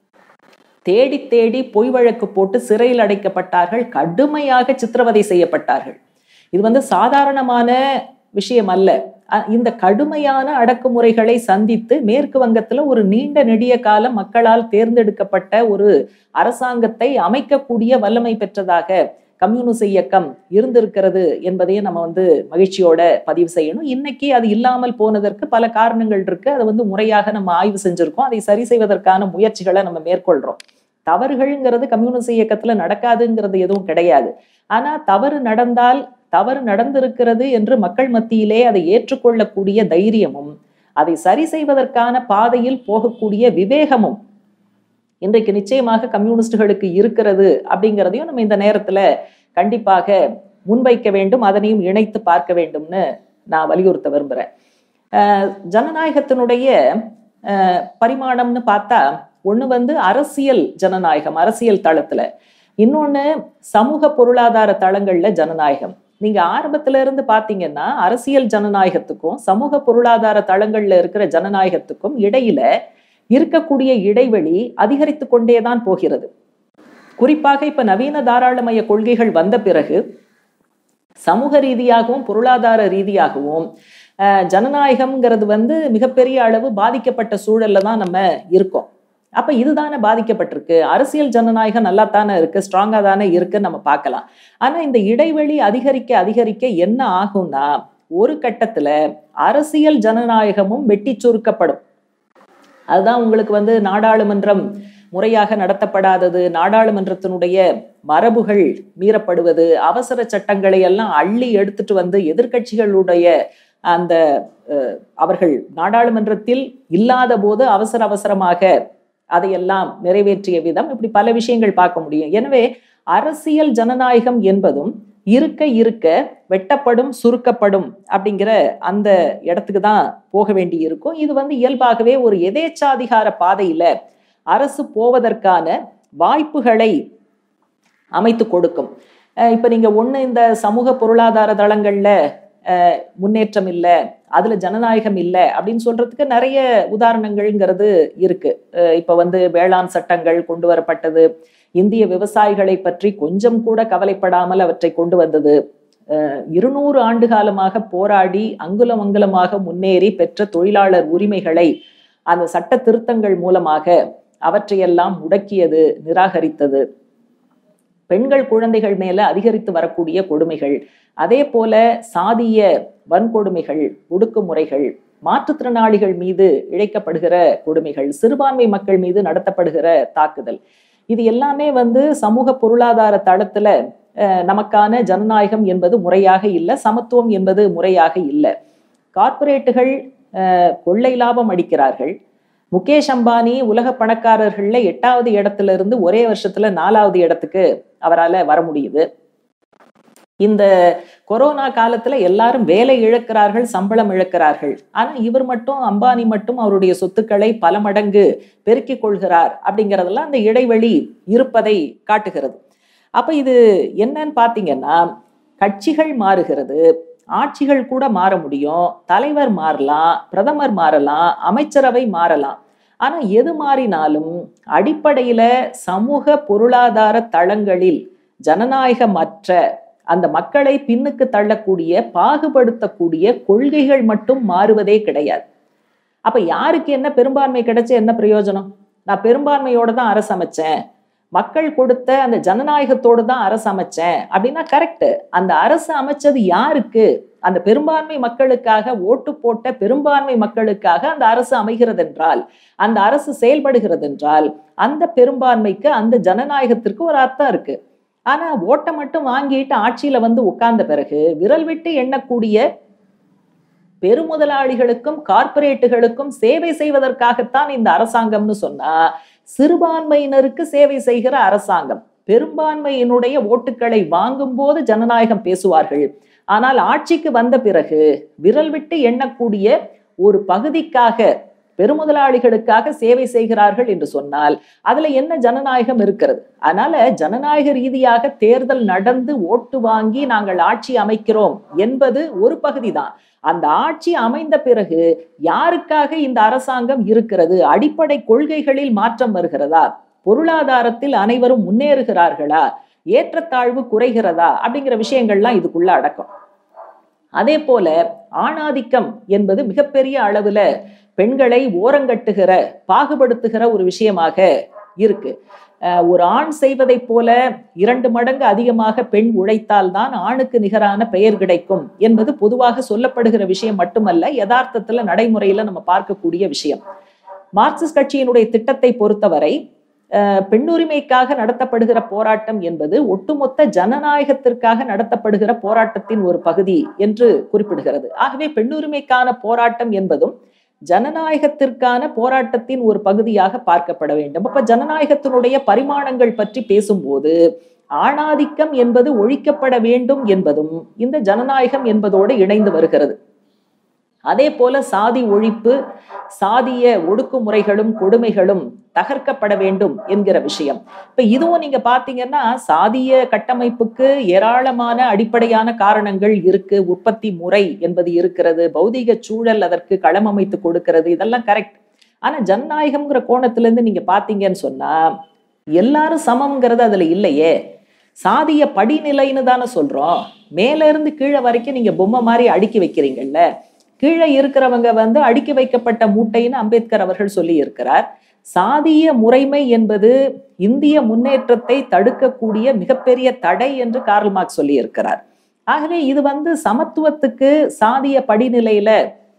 தேடி தேடி பொய் வழக்கு போட்டு சிறையில் அடைக்கப்பட்டார்கள் கடுமையாக சித்திரவதை செய்யப்பட்டார்கள் இது வந்து சாதாரணமான விஷயம் அல்ல இந்த கடுமையான அடக்குமுறைகளை சந்தித்து மேற்கு வங்கத்துல ஒரு நீண்ட நெடிய காலம் மக்களால் தேர்ந்தெடுக்கப்பட்ட ஒரு அரசாங்கத்தை அமைக்கக்கூடிய வல்லமை பெற்றதாக கம்யூனிச இயக்கம் இருந்திருக்கிறது என்பதையும் நம்ம வந்து மகிழ்ச்சியோட பதிவு செய்யணும் இன்னைக்கு அது இல்லாமல் போனதற்கு பல காரணங்கள் இருக்கு அதை வந்து முறையாக நம்ம ஆய்வு செஞ்சிருக்கோம் அதை சரி செய்வதற்கான முயற்சிகளை நம்ம மேற்கொள்றோம் தவறுகள்ங்கிறது கம்யூனிச இயக்கத்துல நடக்காதுங்கிறது எதுவும் கிடையாது ஆனா தவறு நடந்தால் தவறு நடந்திருக்கிறது என்று மக்கள் மத்தியிலே அதை ஏற்றுக்கொள்ளக்கூடிய தைரியமும் அதை சரி செய்வதற்கான பாதையில் போகக்கூடிய விவேகமும் இன்றைக்கு நிச்சயமாக கம்யூனிஸ்டுகளுக்கு இருக்கிறது அப்படிங்கிறதையும் நம்ம இந்த நேரத்துல கண்டிப்பாக முன்வைக்க வேண்டும் அதனையும் இணைத்து பார்க்க வேண்டும்னு நான் வலியுறுத்த விரும்புறேன் ஜனநாயகத்தினுடைய பரிமாணம்னு பார்த்தா ஒண்ணு வந்து அரசியல் ஜனநாயகம் அரசியல் தளத்துல இன்னொன்னு சமூக பொருளாதார தளங்கள்ல ஜனநாயகம் நீங்க ஆரம்பத்துல இருந்து பாத்தீங்கன்னா அரசியல் ஜனநாயகத்துக்கும் சமூக பொருளாதார தளங்கள்ல இருக்கிற ஜனநாயகத்துக்கும் இடையில இருக்கக்கூடிய இடைவெளி அதிகரித்து கொண்டேதான் போகிறது குறிப்பாக இப்ப நவீன தாராளமய கொள்கைகள் வந்த பிறகு சமூக ரீதியாகவும் பொருளாதார ரீதியாகவும் ஜனநாயகம்ங்கிறது வந்து மிகப்பெரிய அளவு பாதிக்கப்பட்ட சூழல்ல தான் நம்ம இருக்கோம் அப்ப இதுதானே பாதிக்கப்பட்டிருக்கு அரசியல் ஜனநாயகம் நல்லா தானே இருக்கு ஸ்ட்ராங்கா தானே இருக்குன்னு நம்ம பார்க்கலாம் ஆனா இந்த இடைவெளி அதிகரிக்க அதிகரிக்க என்ன ஆகும்னா ஒரு கட்டத்துல அரசியல் ஜனநாயகமும் வெட்டி சுருக்கப்படும் அதுதான் உங்களுக்கு வந்து நாடாளுமன்றம் முறையாக நடத்தப்படாதது நாடாளுமன்றத்தினுடைய மரபுகள் மீறப்படுவது அவசர சட்டங்களை எல்லாம் அள்ளி எடுத்துட்டு வந்து எதிர்கட்சிகளுடைய அந்த அவர்கள் நாடாளுமன்றத்தில் இல்லாத போது அவசர அவசரமாக அதையெல்லாம் நிறைவேற்றிய விதம் இப்படி பல விஷயங்கள் பார்க்க முடியும் எனவே அரசியல் ஜனநாயகம் என்பதும் இருக்க இருக்க வெட்டப்படும் சுருக்கப்படும் அப்படிங்கிற அந்த இடத்துக்கு தான் போக வேண்டி இருக்கும் இது வந்து இயல்பாகவே ஒரு எதேச்சாதிகார பாதையில அரசு போவதற்கான வாய்ப்புகளை அமைத்து கொடுக்கும் அஹ் இப்ப நீங்க ஒண்ணு இந்த சமூக பொருளாதார தளங்கள்ல அஹ், முன்னேற்றம் இல்லை அதுல ஜனநாயகம் இல்லை அப்படின்னு சொல்றதுக்கு நிறைய உதாரணங்கள்ங்கிறது இருக்கு அஹ் இப்ப வந்து வேளாண் சட்டங்கள் கொண்டு வரப்பட்டது இந்திய விவசாயிகளை பற்றி கொஞ்சம் கூட கவலைப்படாமல் அவற்றை கொண்டு வந்தது அஹ் இருநூறு ஆண்டு காலமாக போராடி அங்குலம் அங்குலமாக முன்னேறி பெற்ற தொழிலாளர் உரிமைகளை அந்த சட்ட திருத்தங்கள் மூலமாக அவற்றையெல்லாம் முடக்கியது நிராகரித்தது பெண்கள் குழந்தைகள் மேல அதிகரித்து வரக்கூடிய கொடுமைகள் அதே போல சாதிய வன்கொடுமைகள் ஒடுக்குமுறைகள் மாற்றுத்திறனாளிகள் மீது இழைக்கப்படுகிற கொடுமைகள் சிறுபான்மை மக்கள் மீது நடத்தப்படுகிற தாக்குதல் இது எல்லாமே வந்து சமூக பொருளாதார தளத்துல அஹ், நமக்கான ஜனநாயகம் என்பது முறையாக இல்லை சமத்துவம் என்பது முறையாக இல்லை கார்ப்பரேட்டுகள் அஹ், கொள்ளை லாபம் அடிக்கிறார்கள் முகேஷ் அம்பானி உலக பணக்காரர்கள்ல எட்டாவது இடத்துல இருந்து ஒரே வருஷத்துல நாலாவது இடத்துக்கு அவரால வர முடியுது இந்த கொரோனா காலத்துல எல்லாரும் வேலை இழக்கிறார்கள் சம்பளம் இழக்கிறார்கள் ஆனா இவர் மட்டும் அம்பானி மட்டும் அவருடைய சொத்துக்களை பல மடங்கு பெருக்கிக் கொள்கிறார் அப்படிங்கறதெல்லாம் அந்த இடைவெளி இருப்பதை காட்டுகிறது அப்ப இது என்னன்னு பாத்தீங்கன்னா கட்சிகள் மாறுகிறது ஆட்சிகள் கூட மாற முடியும் தலைவர் மாறலாம் பிரதமர் மாறலாம் அமைச்சரவை மாறலாம் ஆனா எது மாறினாலும் அடிப்படையில சமூக பொருளாதார தளங்களில் ஜனநாயகமற்ற அந்த மக்களை பின்னுக்கு தள்ளக்கூடிய பாகுபடுத்தக்கூடிய கொள்கைகள் மட்டும் மாறுவதே கிடையாது அப்ப யாருக்கு என்ன பெரும்பான்மை கிடைச்ச என்ன பிரயோஜனம் நான் பெரும்பான்மையோட தான் அரசு அமைச்சேன் மக்கள் கொடுத்த அந்த ஜனநாயகத்தோடு தான் அரசு அமைச்சேன் அப்படின்னா கரெக்ட் அந்த அரசு அமைச்சது யாருக்கு அந்த பெரும்பான்மை மக்களுக்காக ஓட்டு போட்ட பெரும்பான்மை மக்களுக்காக அந்த அரசு அமைகிறது என்றால் அந்த அரசு செயல்படுகிறது என்றால் அந்த பெரும்பான்மைக்கு அந்த ஜனநாயகத்திற்கு ஒரு அர்த்தம் இருக்கு ஆனா ஓட்டை மட்டும் வாங்கிட்டு ஆட்சியில வந்து உட்கார்ந்த பிறகு விரல் விட்டு எண்ணக்கூடிய பெருமுதலாளிகளுக்கும் கார்ப்பரேட்டுகளுக்கும் சேவை செய்வதற்காகத்தான் இந்த அரசாங்கம்னு சொன்னா சிறுபான்மையினருக்கு சேவை செய்கிற அரசாங்கம் பெரும்பான்மையினுடைய ஓட்டுக்களை வாங்கும் போது ஜனநாயகம் பேசுவார்கள் ஆனால் ஆட்சிக்கு வந்த பிறகு விரல் விட்டு எண்ணக்கூடிய ஒரு பகுதிக்காக பெருமுதலாளிகளுக்காக சேவை செய்கிறார்கள் என்று சொன்னால் அதுல என்ன ஜனநாயகம் இருக்கிறது அதனால ஜனநாயக ரீதியாக தேர்தல் நடந்து ஓட்டு வாங்கி நாங்கள் ஆட்சி அமைக்கிறோம் என்பது ஒரு பகுதிதான் அந்த ஆட்சி அமைந்த பிறகு யாருக்காக இந்த அரசாங்கம் இருக்கிறது அடிப்படை கொள்கைகளில் மாற்றம் வருகிறதா பொருளாதாரத்தில் அனைவரும் முன்னேறுகிறார்களா ஏற்றத்தாழ்வு குறைகிறதா அப்படிங்கிற விஷயங்கள்லாம் இதுக்குள்ள அடக்கம் அதே போல ஆணாதிக்கம் என்பது மிகப்பெரிய அளவுல பெண்களை ஓரங்கட்டுகிற பாகுபடுத்துகிற ஒரு விஷயமாக இருக்கு அஹ் ஒரு ஆண் செய்வதைப் போல இரண்டு மடங்கு அதிகமாக பெண் உழைத்தால் தான் ஆணுக்கு நிகரான பெயர் கிடைக்கும் என்பது பொதுவாக சொல்லப்படுகிற விஷயம் மட்டுமல்ல யதார்த்தத்துல நடைமுறையில நம்ம பார்க்கக்கூடிய விஷயம் மார்க்சிஸ்ட் கட்சியினுடைய திட்டத்தை பொறுத்தவரை அஹ் பெண்ணுரிமைக்காக நடத்தப்படுகிற போராட்டம் என்பது ஒட்டுமொத்த ஜனநாயகத்திற்காக நடத்தப்படுகிற போராட்டத்தின் ஒரு பகுதி என்று குறிப்பிடுகிறது ஆகவே பெண்ணுரிமைக்கான போராட்டம் என்பதும் ஜனநாயகத்திற்கான போராட்டத்தின் ஒரு பகுதியாக பார்க்கப்பட வேண்டும் அப்ப ஜனநாயகத்தினுடைய பரிமாணங்கள் பற்றி பேசும்போது ஆணாதிக்கம் என்பது ஒழிக்கப்பட வேண்டும் என்பதும் இந்த ஜனநாயகம் என்பதோடு இணைந்து வருகிறது அதே போல சாதி ஒழிப்பு சாதிய ஒடுக்குமுறைகளும் கொடுமைகளும் தகர்க்கப்பட வேண்டும் என்கிற விஷயம் இப்ப இதுவும் நீங்க பாத்தீங்கன்னா சாதிய கட்டமைப்புக்கு ஏராளமான அடிப்படையான காரணங்கள் இருக்கு உற்பத்தி முறை என்பது இருக்கிறது பௌதிக சூழல் அதற்கு களம் அமைத்து கொடுக்கிறது இதெல்லாம் கரெக்ட் ஆனா ஜனநாயகம்ங்கிற கோணத்துல இருந்து நீங்க பாத்தீங்கன்னு சொன்னா எல்லாரும் சமம்ங்கிறது அதுல இல்லையே சாதிய படிநிலைன்னு தானே சொல்றோம் மேல இருந்து கீழே வரைக்கும் நீங்க பொம்மை மாதிரி அடுக்கி வைக்கிறீங்கல்ல கீழே இருக்கிறவங்க வந்து அடுக்கி வைக்கப்பட்ட மூட்டைன்னு அம்பேத்கர் அவர்கள் சொல்லி இருக்கிறார் சாதிய முறைமை என்பது இந்திய முன்னேற்றத்தை தடுக்கக்கூடிய மிகப்பெரிய தடை என்று கார்ல் மார்க்ஸ் சொல்லி இருக்கிறார் ஆகவே இது வந்து சமத்துவத்துக்கு சாதிய படிநிலையில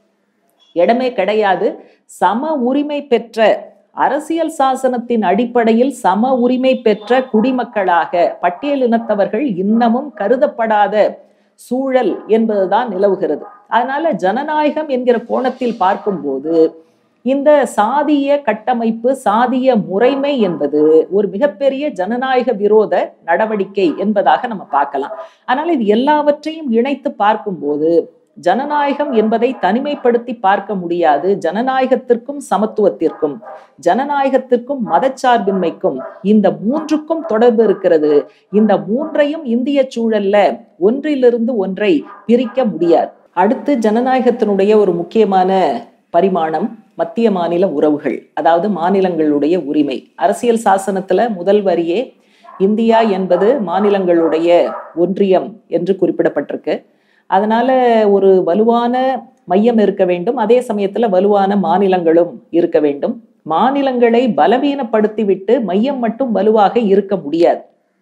இடமே கிடையாது சம உரிமை பெற்ற அரசியல் சாசனத்தின் அடிப்படையில் சம உரிமை பெற்ற குடிமக்களாக பட்டியலினத்தவர்கள் இன்னமும் கருதப்படாத சூழல் என்பதுதான் நிலவுகிறது அதனால ஜனநாயகம் என்கிற கோணத்தில் பார்க்கும்போது இந்த சாதிய கட்டமைப்பு சாதிய முறைமை என்பது ஒரு மிகப்பெரிய ஜனநாயக விரோத நடவடிக்கை என்பதாக நம்ம பார்க்கலாம் ஆனால் இது எல்லாவற்றையும் இணைத்து பார்க்கும்போது ஜனநாயகம் என்பதை தனிமைப்படுத்தி பார்க்க முடியாது ஜனநாயகத்திற்கும் சமத்துவத்திற்கும் ஜனநாயகத்திற்கும் மதச்சார்பின்மைக்கும் இந்த மூன்றுக்கும் தொடர்பு இருக்கிறது இந்த மூன்றையும் இந்திய சூழல்ல ஒன்றிலிருந்து ஒன்றை பிரிக்க முடியாது அடுத்து ஜனநாயகத்தினுடைய ஒரு முக்கியமான பரிமாணம் மத்திய மாநில உறவுகள் அதாவது மாநிலங்களுடைய உரிமை அரசியல் சாசனத்துல முதல் வரியே இந்தியா என்பது மாநிலங்களுடைய ஒன்றியம் என்று குறிப்பிடப்பட்டிருக்கு அதனால ஒரு வலுவான மையம் இருக்க வேண்டும் அதே சமயத்துல வலுவான மாநிலங்களும் இருக்க வேண்டும் மாநிலங்களை பலவீனப்படுத்திவிட்டு மையம் மட்டும் வலுவாக இருக்க முடியாது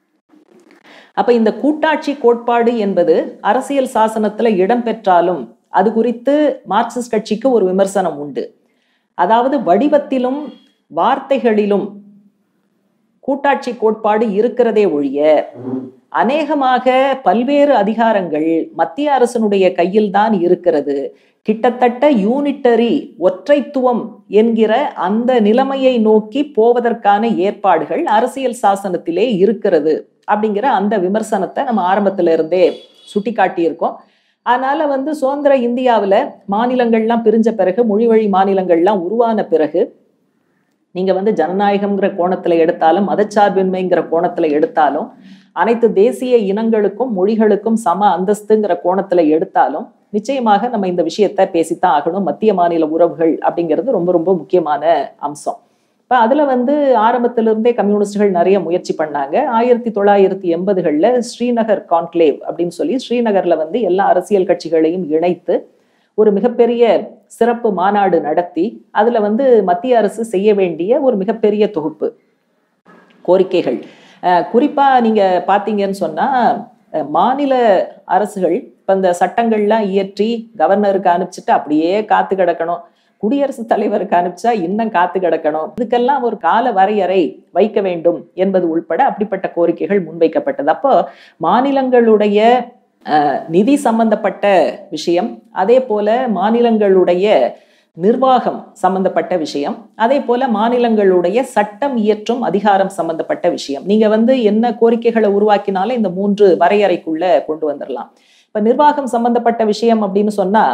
அப்ப இந்த கூட்டாட்சி கோட்பாடு என்பது அரசியல் சாசனத்துல இடம்பெற்றாலும் அது குறித்து மார்க்சிஸ்ட் கட்சிக்கு ஒரு விமர்சனம் உண்டு அதாவது வடிவத்திலும் வார்த்தைகளிலும் கூட்டாட்சி கோட்பாடு இருக்கிறதே ஒழிய அநேகமாக பல்வேறு அதிகாரங்கள் மத்திய அரசனுடைய கையில் தான் இருக்கிறது கிட்டத்தட்ட யூனிட்டரி ஒற்றைத்துவம் என்கிற அந்த நிலைமையை நோக்கி போவதற்கான ஏற்பாடுகள் அரசியல் சாசனத்திலே இருக்கிறது அப்படிங்கிற அந்த விமர்சனத்தை நம்ம ஆரம்பத்துல இருந்தே சுட்டி காட்டியிருக்கோம் அதனால வந்து சுதந்திர இந்தியாவில் மாநிலங்கள்லாம் பிரிஞ்ச பிறகு மொழி வழி மாநிலங்கள்லாம் உருவான பிறகு நீங்க வந்து ஜனநாயகம்ங்கிற கோணத்துல எடுத்தாலும் மதச்சார்பின்மைங்கிற கோணத்துல எடுத்தாலும் அனைத்து தேசிய இனங்களுக்கும் மொழிகளுக்கும் சம அந்தஸ்துங்கிற கோணத்துல எடுத்தாலும் நிச்சயமாக நம்ம இந்த விஷயத்த பேசித்தான் ஆகணும் மத்திய மாநில உறவுகள் அப்படிங்கிறது ரொம்ப ரொம்ப முக்கியமான அம்சம் இப்போ அதுல வந்து ஆரம்பத்துல இருந்தே கம்யூனிஸ்டுகள் நிறைய முயற்சி பண்ணாங்க ஆயிரத்தி தொள்ளாயிரத்தி எண்பதுகள்ல ஸ்ரீநகர் கான்க்ளேவ் அப்படின்னு சொல்லி ஸ்ரீநகர்ல வந்து எல்லா அரசியல் கட்சிகளையும் இணைத்து ஒரு மிகப்பெரிய சிறப்பு மாநாடு நடத்தி அதுல வந்து மத்திய அரசு செய்ய வேண்டிய ஒரு மிகப்பெரிய தொகுப்பு கோரிக்கைகள் குறிப்பா நீங்க பாத்தீங்கன்னு சொன்னா மாநில அரசுகள் இப்ப இந்த சட்டங்கள்லாம் இயற்றி கவர்னருக்கு அனுப்பிச்சிட்டு அப்படியே காத்து கிடக்கணும் குடியரசுத் தலைவருக்கு அனுப்பிச்சா இன்னும் காத்து கிடக்கணும் இதுக்கெல்லாம் ஒரு கால வரையறை வைக்க வேண்டும் என்பது உள்பட அப்படிப்பட்ட கோரிக்கைகள் முன்வைக்கப்பட்டது அப்போ மாநிலங்களுடைய நிதி சம்பந்தப்பட்ட விஷயம் அதே போல மாநிலங்களுடைய நிர்வாகம் சம்பந்தப்பட்ட விஷயம் அதே போல மாநிலங்களுடைய சட்டம் இயற்றும் அதிகாரம் சம்பந்தப்பட்ட விஷயம் நீங்க வந்து என்ன கோரிக்கைகளை உருவாக்கினாலும் இந்த மூன்று வரையறைக்குள்ள கொண்டு வந்துடலாம் இப்ப நிர்வாகம் சம்பந்தப்பட்ட விஷயம் அப்படின்னு சொன்னா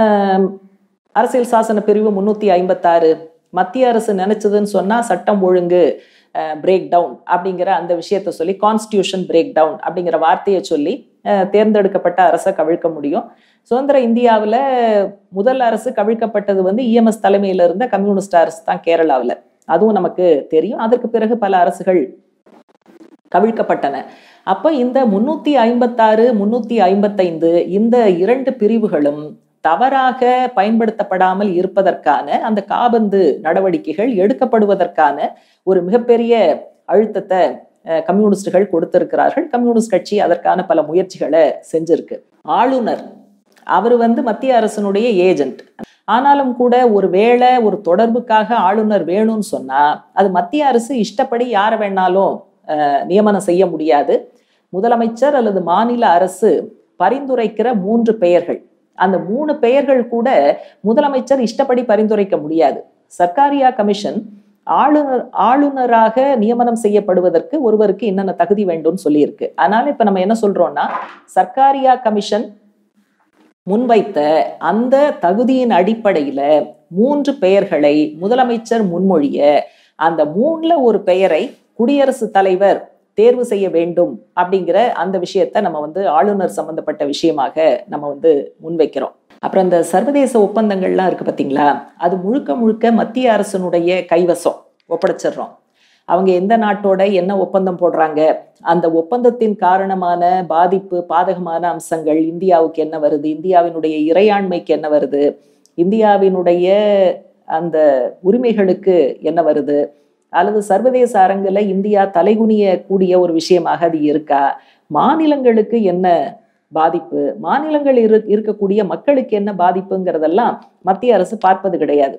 அரசியல் சாசன பிரிவு முன்னூத்தி ஐம்பத்தாறு மத்திய அரசு நினைச்சதுன்னு சொன்னா சட்டம் ஒழுங்கு பிரேக் டவுன் அப்படிங்கிற அந்த விஷயத்த சொல்லி கான்ஸ்டியூஷன் பிரேக் டவுன் அப்படிங்கிற வார்த்தையை சொல்லி தேர்ந்தெடுக்கப்பட்ட அரசை கவிழ்க்க முடியும் சுதந்திர இந்தியாவில் முதல் அரசு கவிழ்க்கப்பட்டது வந்து இஎம்எஸ் தலைமையில இருந்த கம்யூனிஸ்ட் அரசு தான் கேரளாவில் அதுவும் நமக்கு தெரியும் அதற்கு பிறகு பல அரசுகள் கவிழ்க்கப்பட்டன அப்போ இந்த முன்னூத்தி ஐம்பத்தாறு முன்னூத்தி ஐம்பத்தைந்து இந்த இரண்டு பிரிவுகளும் தவறாக பயன்படுத்தப்படாமல் இருப்பதற்கான அந்த காபந்து நடவடிக்கைகள் எடுக்கப்படுவதற்கான ஒரு மிகப்பெரிய அழுத்தத்தை கம்யூனிஸ்டுகள் கொடுத்திருக்கிறார்கள் கம்யூனிஸ்ட் கட்சி அதற்கான பல முயற்சிகளை செஞ்சிருக்கு ஆளுநர் அவர் வந்து மத்திய அரசனுடைய ஏஜென்ட் ஆனாலும் கூட ஒரு வேளை ஒரு தொடர்புக்காக ஆளுநர் வேணும்னு சொன்னா அது மத்திய அரசு இஷ்டப்படி யாரை வேணாலும் நியமனம் செய்ய முடியாது முதலமைச்சர் அல்லது மாநில அரசு பரிந்துரைக்கிற மூன்று பெயர்கள் அந்த மூணு பெயர்கள் கூட முதலமைச்சர் இஷ்டப்படி பரிந்துரைக்க முடியாது சர்க்காரியா கமிஷன் ஆளுநர் ஆளுநராக நியமனம் செய்யப்படுவதற்கு ஒருவருக்கு என்னென்ன தகுதி வேண்டும்னு சொல்லியிருக்கு அதனால இப்ப நம்ம என்ன சொல்றோம்னா சர்க்காரியா கமிஷன் முன்வைத்த அந்த தகுதியின் அடிப்படையில மூன்று பெயர்களை முதலமைச்சர் முன்மொழிய அந்த மூணுல ஒரு பெயரை குடியரசுத் தலைவர் தேர்வு செய்ய வேண்டும் அப்படிங்கிற அந்த விஷயத்த நம்ம வந்து ஆளுநர் சம்பந்தப்பட்ட விஷயமாக நம்ம வந்து முன்வைக்கிறோம் அப்புறம் இந்த சர்வதேச ஒப்பந்தங்கள்லாம் இருக்கு பார்த்தீங்களா அது முழுக்க முழுக்க மத்திய அரசனுடைய கைவசம் ஒப்படைச்சிடுறோம் அவங்க எந்த நாட்டோட என்ன ஒப்பந்தம் போடுறாங்க அந்த ஒப்பந்தத்தின் காரணமான பாதிப்பு பாதகமான அம்சங்கள் இந்தியாவுக்கு என்ன வருது இந்தியாவினுடைய இறையாண்மைக்கு என்ன வருது இந்தியாவினுடைய அந்த உரிமைகளுக்கு என்ன வருது அல்லது சர்வதேச அரங்குல இந்தியா தலைகுனிய கூடிய ஒரு விஷயமாக அது இருக்கா மாநிலங்களுக்கு என்ன பாதிப்பு மாநிலங்கள் இரு இருக்கக்கூடிய மக்களுக்கு என்ன பாதிப்புங்கிறதெல்லாம் மத்திய அரசு பார்ப்பது கிடையாது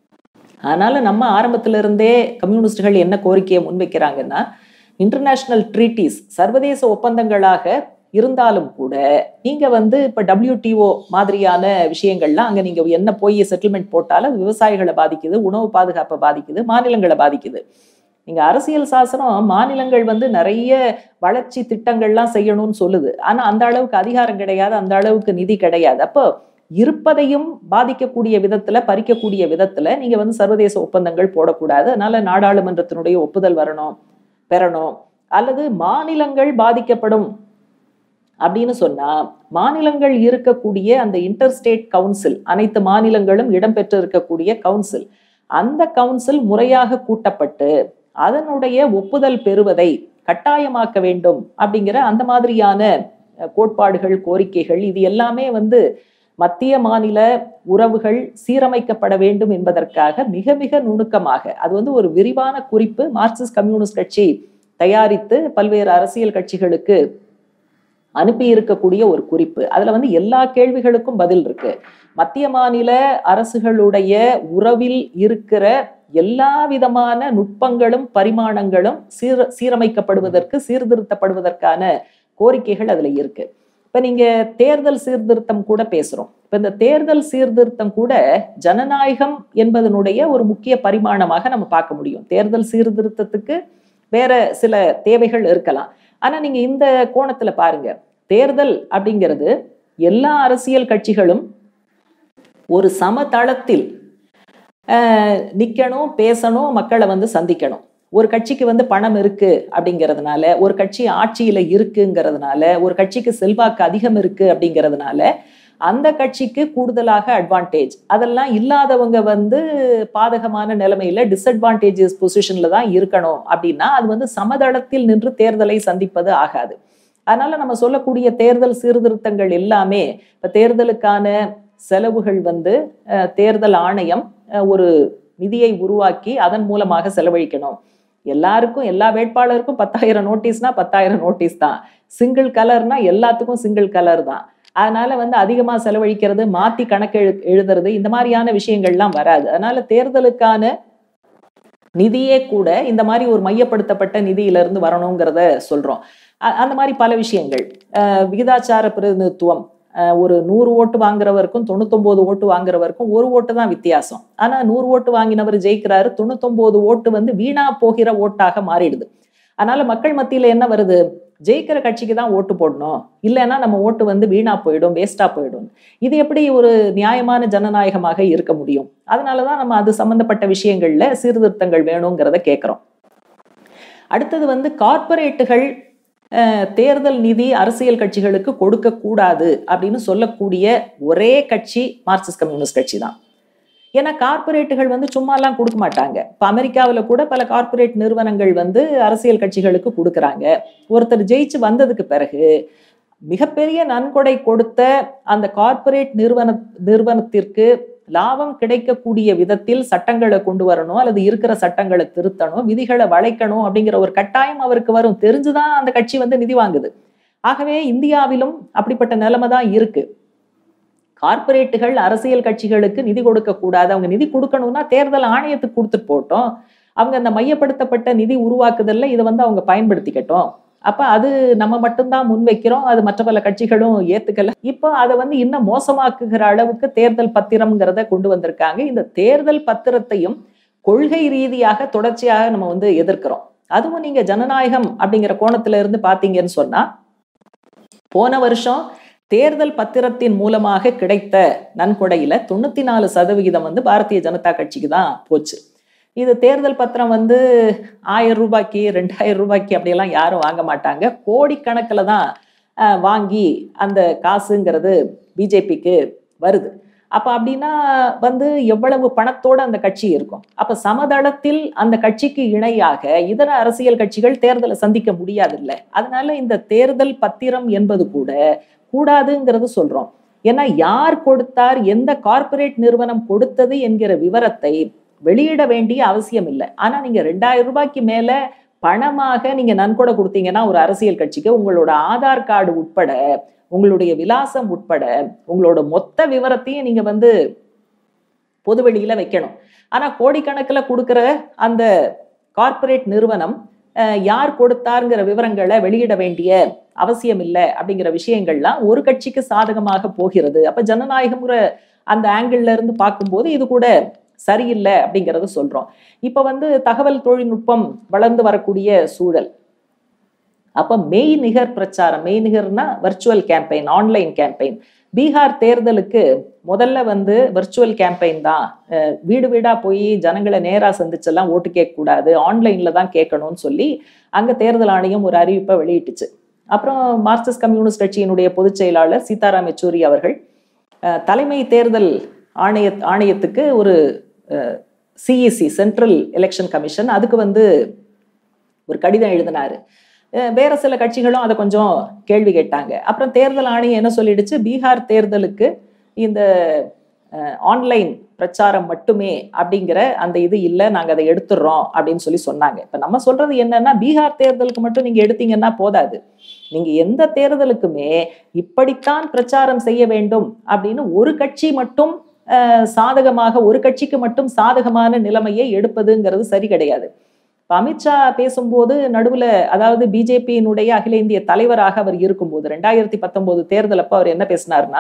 அதனால நம்ம ஆரம்பத்துல இருந்தே கம்யூனிஸ்டுகள் என்ன கோரிக்கையை முன்வைக்கிறாங்கன்னா இன்டர்நேஷனல் ட்ரீட்டிஸ் சர்வதேச ஒப்பந்தங்களாக இருந்தாலும் கூட நீங்க வந்து இப்ப டபிள்யூடிஓ மாதிரியான விஷயங்கள்லாம் அங்க நீங்க என்ன போய் செட்டில்மெண்ட் போட்டாலும் அது விவசாயிகளை பாதிக்குது உணவு பாதுகாப்பை பாதிக்குது மாநிலங்களை பாதிக்குது நீங்க அரசியல் சாசனம் மாநிலங்கள் வந்து நிறைய வளர்ச்சி திட்டங்கள்லாம் செய்யணும்னு சொல்லுது ஆனா அந்த அளவுக்கு அதிகாரம் கிடையாது அந்த அளவுக்கு நிதி கிடையாது அப்போ இருப்பதையும் பாதிக்கக்கூடிய விதத்துல பறிக்கக்கூடிய விதத்துல நீங்க வந்து சர்வதேச ஒப்பந்தங்கள் போடக்கூடாது அதனால நாடாளுமன்றத்தினுடைய ஒப்புதல் வரணும் பெறணும் அல்லது மாநிலங்கள் பாதிக்கப்படும் அப்படின்னு சொன்னா மாநிலங்கள் இருக்கக்கூடிய அந்த இன்டர்ஸ்டேட் கவுன்சில் அனைத்து மாநிலங்களும் இடம்பெற்று இருக்கக்கூடிய கவுன்சில் அந்த கவுன்சில் முறையாக கூட்டப்பட்டு அதனுடைய ஒப்புதல் பெறுவதை கட்டாயமாக்க வேண்டும் அப்படிங்கிற அந்த மாதிரியான கோட்பாடுகள் கோரிக்கைகள் இது எல்லாமே வந்து மத்திய மாநில உறவுகள் சீரமைக்கப்பட வேண்டும் என்பதற்காக மிக மிக நுணுக்கமாக அது வந்து ஒரு விரிவான குறிப்பு மார்க்சிஸ்ட் கம்யூனிஸ்ட் கட்சி தயாரித்து பல்வேறு அரசியல் கட்சிகளுக்கு அனுப்பி இருக்கக்கூடிய ஒரு குறிப்பு அதுல வந்து எல்லா கேள்விகளுக்கும் பதில் இருக்கு மத்திய மாநில அரசுகளுடைய உறவில் இருக்கிற எல்லா விதமான நுட்பங்களும் பரிமாணங்களும் சீர சீரமைக்கப்படுவதற்கு சீர்திருத்தப்படுவதற்கான கோரிக்கைகள் அதுல இருக்கு இப்ப நீங்க தேர்தல் சீர்திருத்தம் கூட பேசுறோம் இப்ப இந்த தேர்தல் சீர்திருத்தம் கூட ஜனநாயகம் என்பதனுடைய ஒரு முக்கிய பரிமாணமாக நம்ம பார்க்க முடியும் தேர்தல் சீர்திருத்தத்துக்கு வேற சில தேவைகள் இருக்கலாம் ஆனா நீங்க இந்த கோணத்துல பாருங்க தேர்தல் அப்படிங்கிறது எல்லா அரசியல் கட்சிகளும் ஒரு சமதளத்தில் நிக்கணும் பேசணும் மக்களை வந்து சந்திக்கணும் ஒரு கட்சிக்கு வந்து பணம் இருக்கு அப்படிங்கிறதுனால ஒரு கட்சி ஆட்சியில இருக்குங்கிறதுனால ஒரு கட்சிக்கு செல்வாக்கு அதிகம் இருக்கு அப்படிங்கிறதுனால அந்த கட்சிக்கு கூடுதலாக அட்வான்டேஜ் அதெல்லாம் இல்லாதவங்க வந்து பாதகமான நிலைமையில டிஸ்அட்வான்டேஜஸ் பொசிஷன்ல தான் இருக்கணும் அப்படின்னா அது வந்து சமதளத்தில் நின்று தேர்தலை சந்திப்பது ஆகாது அதனால நம்ம சொல்லக்கூடிய தேர்தல் சீர்திருத்தங்கள் எல்லாமே இப்ப தேர்தலுக்கான செலவுகள் வந்து தேர்தல் ஆணையம் ஒரு நிதியை உருவாக்கி அதன் மூலமாக செலவழிக்கணும் எல்லாருக்கும் எல்லா வேட்பாளருக்கும் பத்தாயிரம் நோட்டீஸ்னா பத்தாயிரம் நோட்டீஸ் தான் சிங்கிள் கலர்னா எல்லாத்துக்கும் சிங்கிள் கலர் தான் அதனால வந்து அதிகமா செலவழிக்கிறது மாத்தி கணக்கு எழு எழுதுறது இந்த மாதிரியான விஷயங்கள்லாம் வராது அதனால தேர்தலுக்கான நிதியே கூட இந்த மாதிரி ஒரு மையப்படுத்தப்பட்ட நிதியிலிருந்து வரணுங்கிறத சொல்றோம் அந்த மாதிரி பல விஷயங்கள் விகிதாச்சார பிரதிநிதித்துவம் ஒரு நூறு ஓட்டு வாங்குறவருக்கும் தொண்ணூத்தொன்பது ஓட்டு வாங்குறவருக்கும் ஒரு ஓட்டு தான் வித்தியாசம் ஆனா நூறு ஓட்டு வாங்கினவர் ஜெயிக்கிறாரு தொண்ணூத்தொன்பது ஓட்டு வந்து வீணா போகிற ஓட்டாக மாறிடுது அதனால மக்கள் மத்தியில என்ன வருது ஜெயிக்கிற கட்சிக்கு தான் ஓட்டு போடணும் இல்லைன்னா நம்ம ஓட்டு வந்து வீணா போயிடும் வேஸ்டா போயிடும் இது எப்படி ஒரு நியாயமான ஜனநாயகமாக இருக்க முடியும் அதனாலதான் நம்ம அது சம்பந்தப்பட்ட விஷயங்கள்ல சீர்திருத்தங்கள் வேணுங்கிறத கேட்கிறோம் அடுத்தது வந்து கார்பரேட்டுகள் தேர்தல் நிதி அரசியல் கட்சிகளுக்கு கொடுக்க கூடாது அப்படின்னு சொல்லக்கூடிய ஒரே கட்சி மார்க்சிஸ்ட் கம்யூனிஸ்ட் கட்சி தான் ஏன்னா கார்பரேட்டுகள் வந்து சும்மாலாம் கொடுக்க மாட்டாங்க இப்போ அமெரிக்காவில் கூட பல கார்பரேட் நிறுவனங்கள் வந்து அரசியல் கட்சிகளுக்கு கொடுக்குறாங்க ஒருத்தர் ஜெயிச்சு வந்ததுக்கு பிறகு மிகப்பெரிய நன்கொடை கொடுத்த அந்த கார்பரேட் நிறுவன நிறுவனத்திற்கு லாபம் கிடைக்கக்கூடிய விதத்தில் சட்டங்களை கொண்டு வரணும் அல்லது இருக்கிற சட்டங்களை திருத்தணும் விதிகளை வளைக்கணும் அப்படிங்கிற ஒரு கட்டாயம் அவருக்கு வரும் தெரிஞ்சுதான் அந்த கட்சி வந்து நிதி வாங்குது ஆகவே இந்தியாவிலும் அப்படிப்பட்ட நிலைமை தான் இருக்கு கார்பரேட்டுகள் அரசியல் கட்சிகளுக்கு நிதி கொடுக்க கூடாது அவங்க நிதி கொடுக்கணும்னா தேர்தல் ஆணையத்துக்கு கொடுத்துட்டு போட்டோம் அவங்க அந்த மையப்படுத்தப்பட்ட நிதி உருவாக்குதல்ல இதை வந்து அவங்க பயன்படுத்திக்கட்டும் அப்ப அது நம்ம மட்டும்தான் முன்வைக்கிறோம் அது மற்ற பல கட்சிகளும் ஏத்துக்கல இப்போ அதை வந்து இன்னும் மோசமாக்குகிற அளவுக்கு தேர்தல் பத்திரம்ங்கிறத கொண்டு வந்திருக்காங்க இந்த தேர்தல் பத்திரத்தையும் கொள்கை ரீதியாக தொடர்ச்சியாக நம்ம வந்து எதிர்க்கிறோம் அதுவும் நீங்க ஜனநாயகம் அப்படிங்கிற கோணத்துல இருந்து பாத்தீங்கன்னு சொன்னா போன வருஷம் தேர்தல் பத்திரத்தின் மூலமாக கிடைத்த நன்கொடையில தொண்ணூத்தி நாலு சதவிகிதம் வந்து பாரதிய ஜனதா கட்சிக்கு தான் போச்சு இது தேர்தல் பத்திரம் வந்து ஆயிரம் ரூபாய்க்கு ரெண்டாயிரம் ரூபாய்க்கு அப்படியெல்லாம் யாரும் வாங்க மாட்டாங்க கோடிக்கணக்கில் தான் வாங்கி அந்த காசுங்கிறது பிஜேபிக்கு வருது அப்ப அப்படின்னா வந்து எவ்வளவு பணத்தோட அந்த கட்சி இருக்கும் அப்ப சமதளத்தில் அந்த கட்சிக்கு இணையாக இதர அரசியல் கட்சிகள் தேர்தலை சந்திக்க முடியாது இல்லை அதனால இந்த தேர்தல் பத்திரம் என்பது கூட கூடாதுங்கிறது சொல்றோம் ஏன்னா யார் கொடுத்தார் எந்த கார்ப்பரேட் நிறுவனம் கொடுத்தது என்கிற விவரத்தை வெளியிட வேண்டிய அவசியம் இல்லை ஆனா நீங்க ரெண்டாயிரம் ரூபாய்க்கு மேல பணமாக நீங்க நன்கொடை கொடுத்தீங்கன்னா ஒரு அரசியல் கட்சிக்கு உங்களோட ஆதார் கார்டு உட்பட உங்களுடைய விலாசம் உட்பட உங்களோட மொத்த விவரத்தையும் நீங்க வந்து பொதுவெளியில வைக்கணும் ஆனா கோடிக்கணக்கில் கொடுக்குற அந்த கார்ப்பரேட் நிறுவனம் அஹ், யார் கொடுத்தாருங்கிற விவரங்களை வெளியிட வேண்டிய அவசியம் இல்லை அப்படிங்கிற விஷயங்கள்லாம் ஒரு கட்சிக்கு சாதகமாக போகிறது அப்ப ஜனநாயகம்ங்கிற அந்த ஆங்கிள் இருந்து பார்க்கும்போது இது கூட சரியில்லை அப்படிங்கறத சொல்றோம் இப்ப வந்து தகவல் தொழில்நுட்பம் வளர்ந்து வரக்கூடிய சூழல் அப்ப மெய் நிகர் பிரச்சாரம் மெய் நிகர்னா virtual campaign online campaign Bihar தேர்தலுக்கு முதல்ல வந்து வர்ச்சுவல் கேம்பெயின் தான் அஹ் வீடு வீடா போய் ஜனங்களை நேரா சந்திச்செல்லாம் ஓட்டு கேட்க கூடாது ஆன்லைன்ல தான் கேட்கணும்னு சொல்லி அங்க தேர்தல் ஆணையம் ஒரு அறிவிப்பை வெளியிட்டுச்சு அப்புறம் மார்க்சிஸ்ட் கம்யூனிஸ்ட் கட்சியினுடைய பொதுச் செயலாளர் சீதாராம் யெச்சூரி அவர்கள் அஹ், தலைமை தேர்தல் ஆணைய ஆணையத்துக்கு ஒரு சிஇசி சென்ட்ரல் எலெக்ஷன் கமிஷன் அதுக்கு வந்து ஒரு கடிதம் எழுதினாரு அஹ் வேற சில கட்சிகளும் அதை கொஞ்சம் கேள்வி கேட்டாங்க அப்புறம் தேர்தல் ஆணையம் என்ன சொல்லிடுச்சு பீகார் தேர்தலுக்கு இந்த ஆன்லைன் பிரச்சாரம் மட்டுமே அப்படிங்கிற அந்த இது இல்லை நாங்கள் அதை எடுத்துடுறோம் அப்படின்னு சொல்லி சொன்னாங்க இப்போ நம்ம சொல்றது என்னன்னா பீகார் தேர்தலுக்கு மட்டும் நீங்க எடுத்தீங்கன்னா போதாது நீங்க எந்த தேர்தலுக்குமே இப்படித்தான் பிரச்சாரம் செய்ய வேண்டும் அப்படின்னு ஒரு கட்சி மட்டும் அஹ், சாதகமாக ஒரு கட்சிக்கு மட்டும் சாதகமான நிலைமையை எடுப்பதுங்கிறது சரி கிடையாது இப்ப அமித்ஷா பேசும்போது நடுவுல அதாவது பிஜேபியினுடைய அகில இந்திய தலைவராக அவர் இருக்கும்போது ரெண்டாயிரத்தி பத்தொன்பது தேர்தல் அப்ப அவர் என்ன பேசினார்னா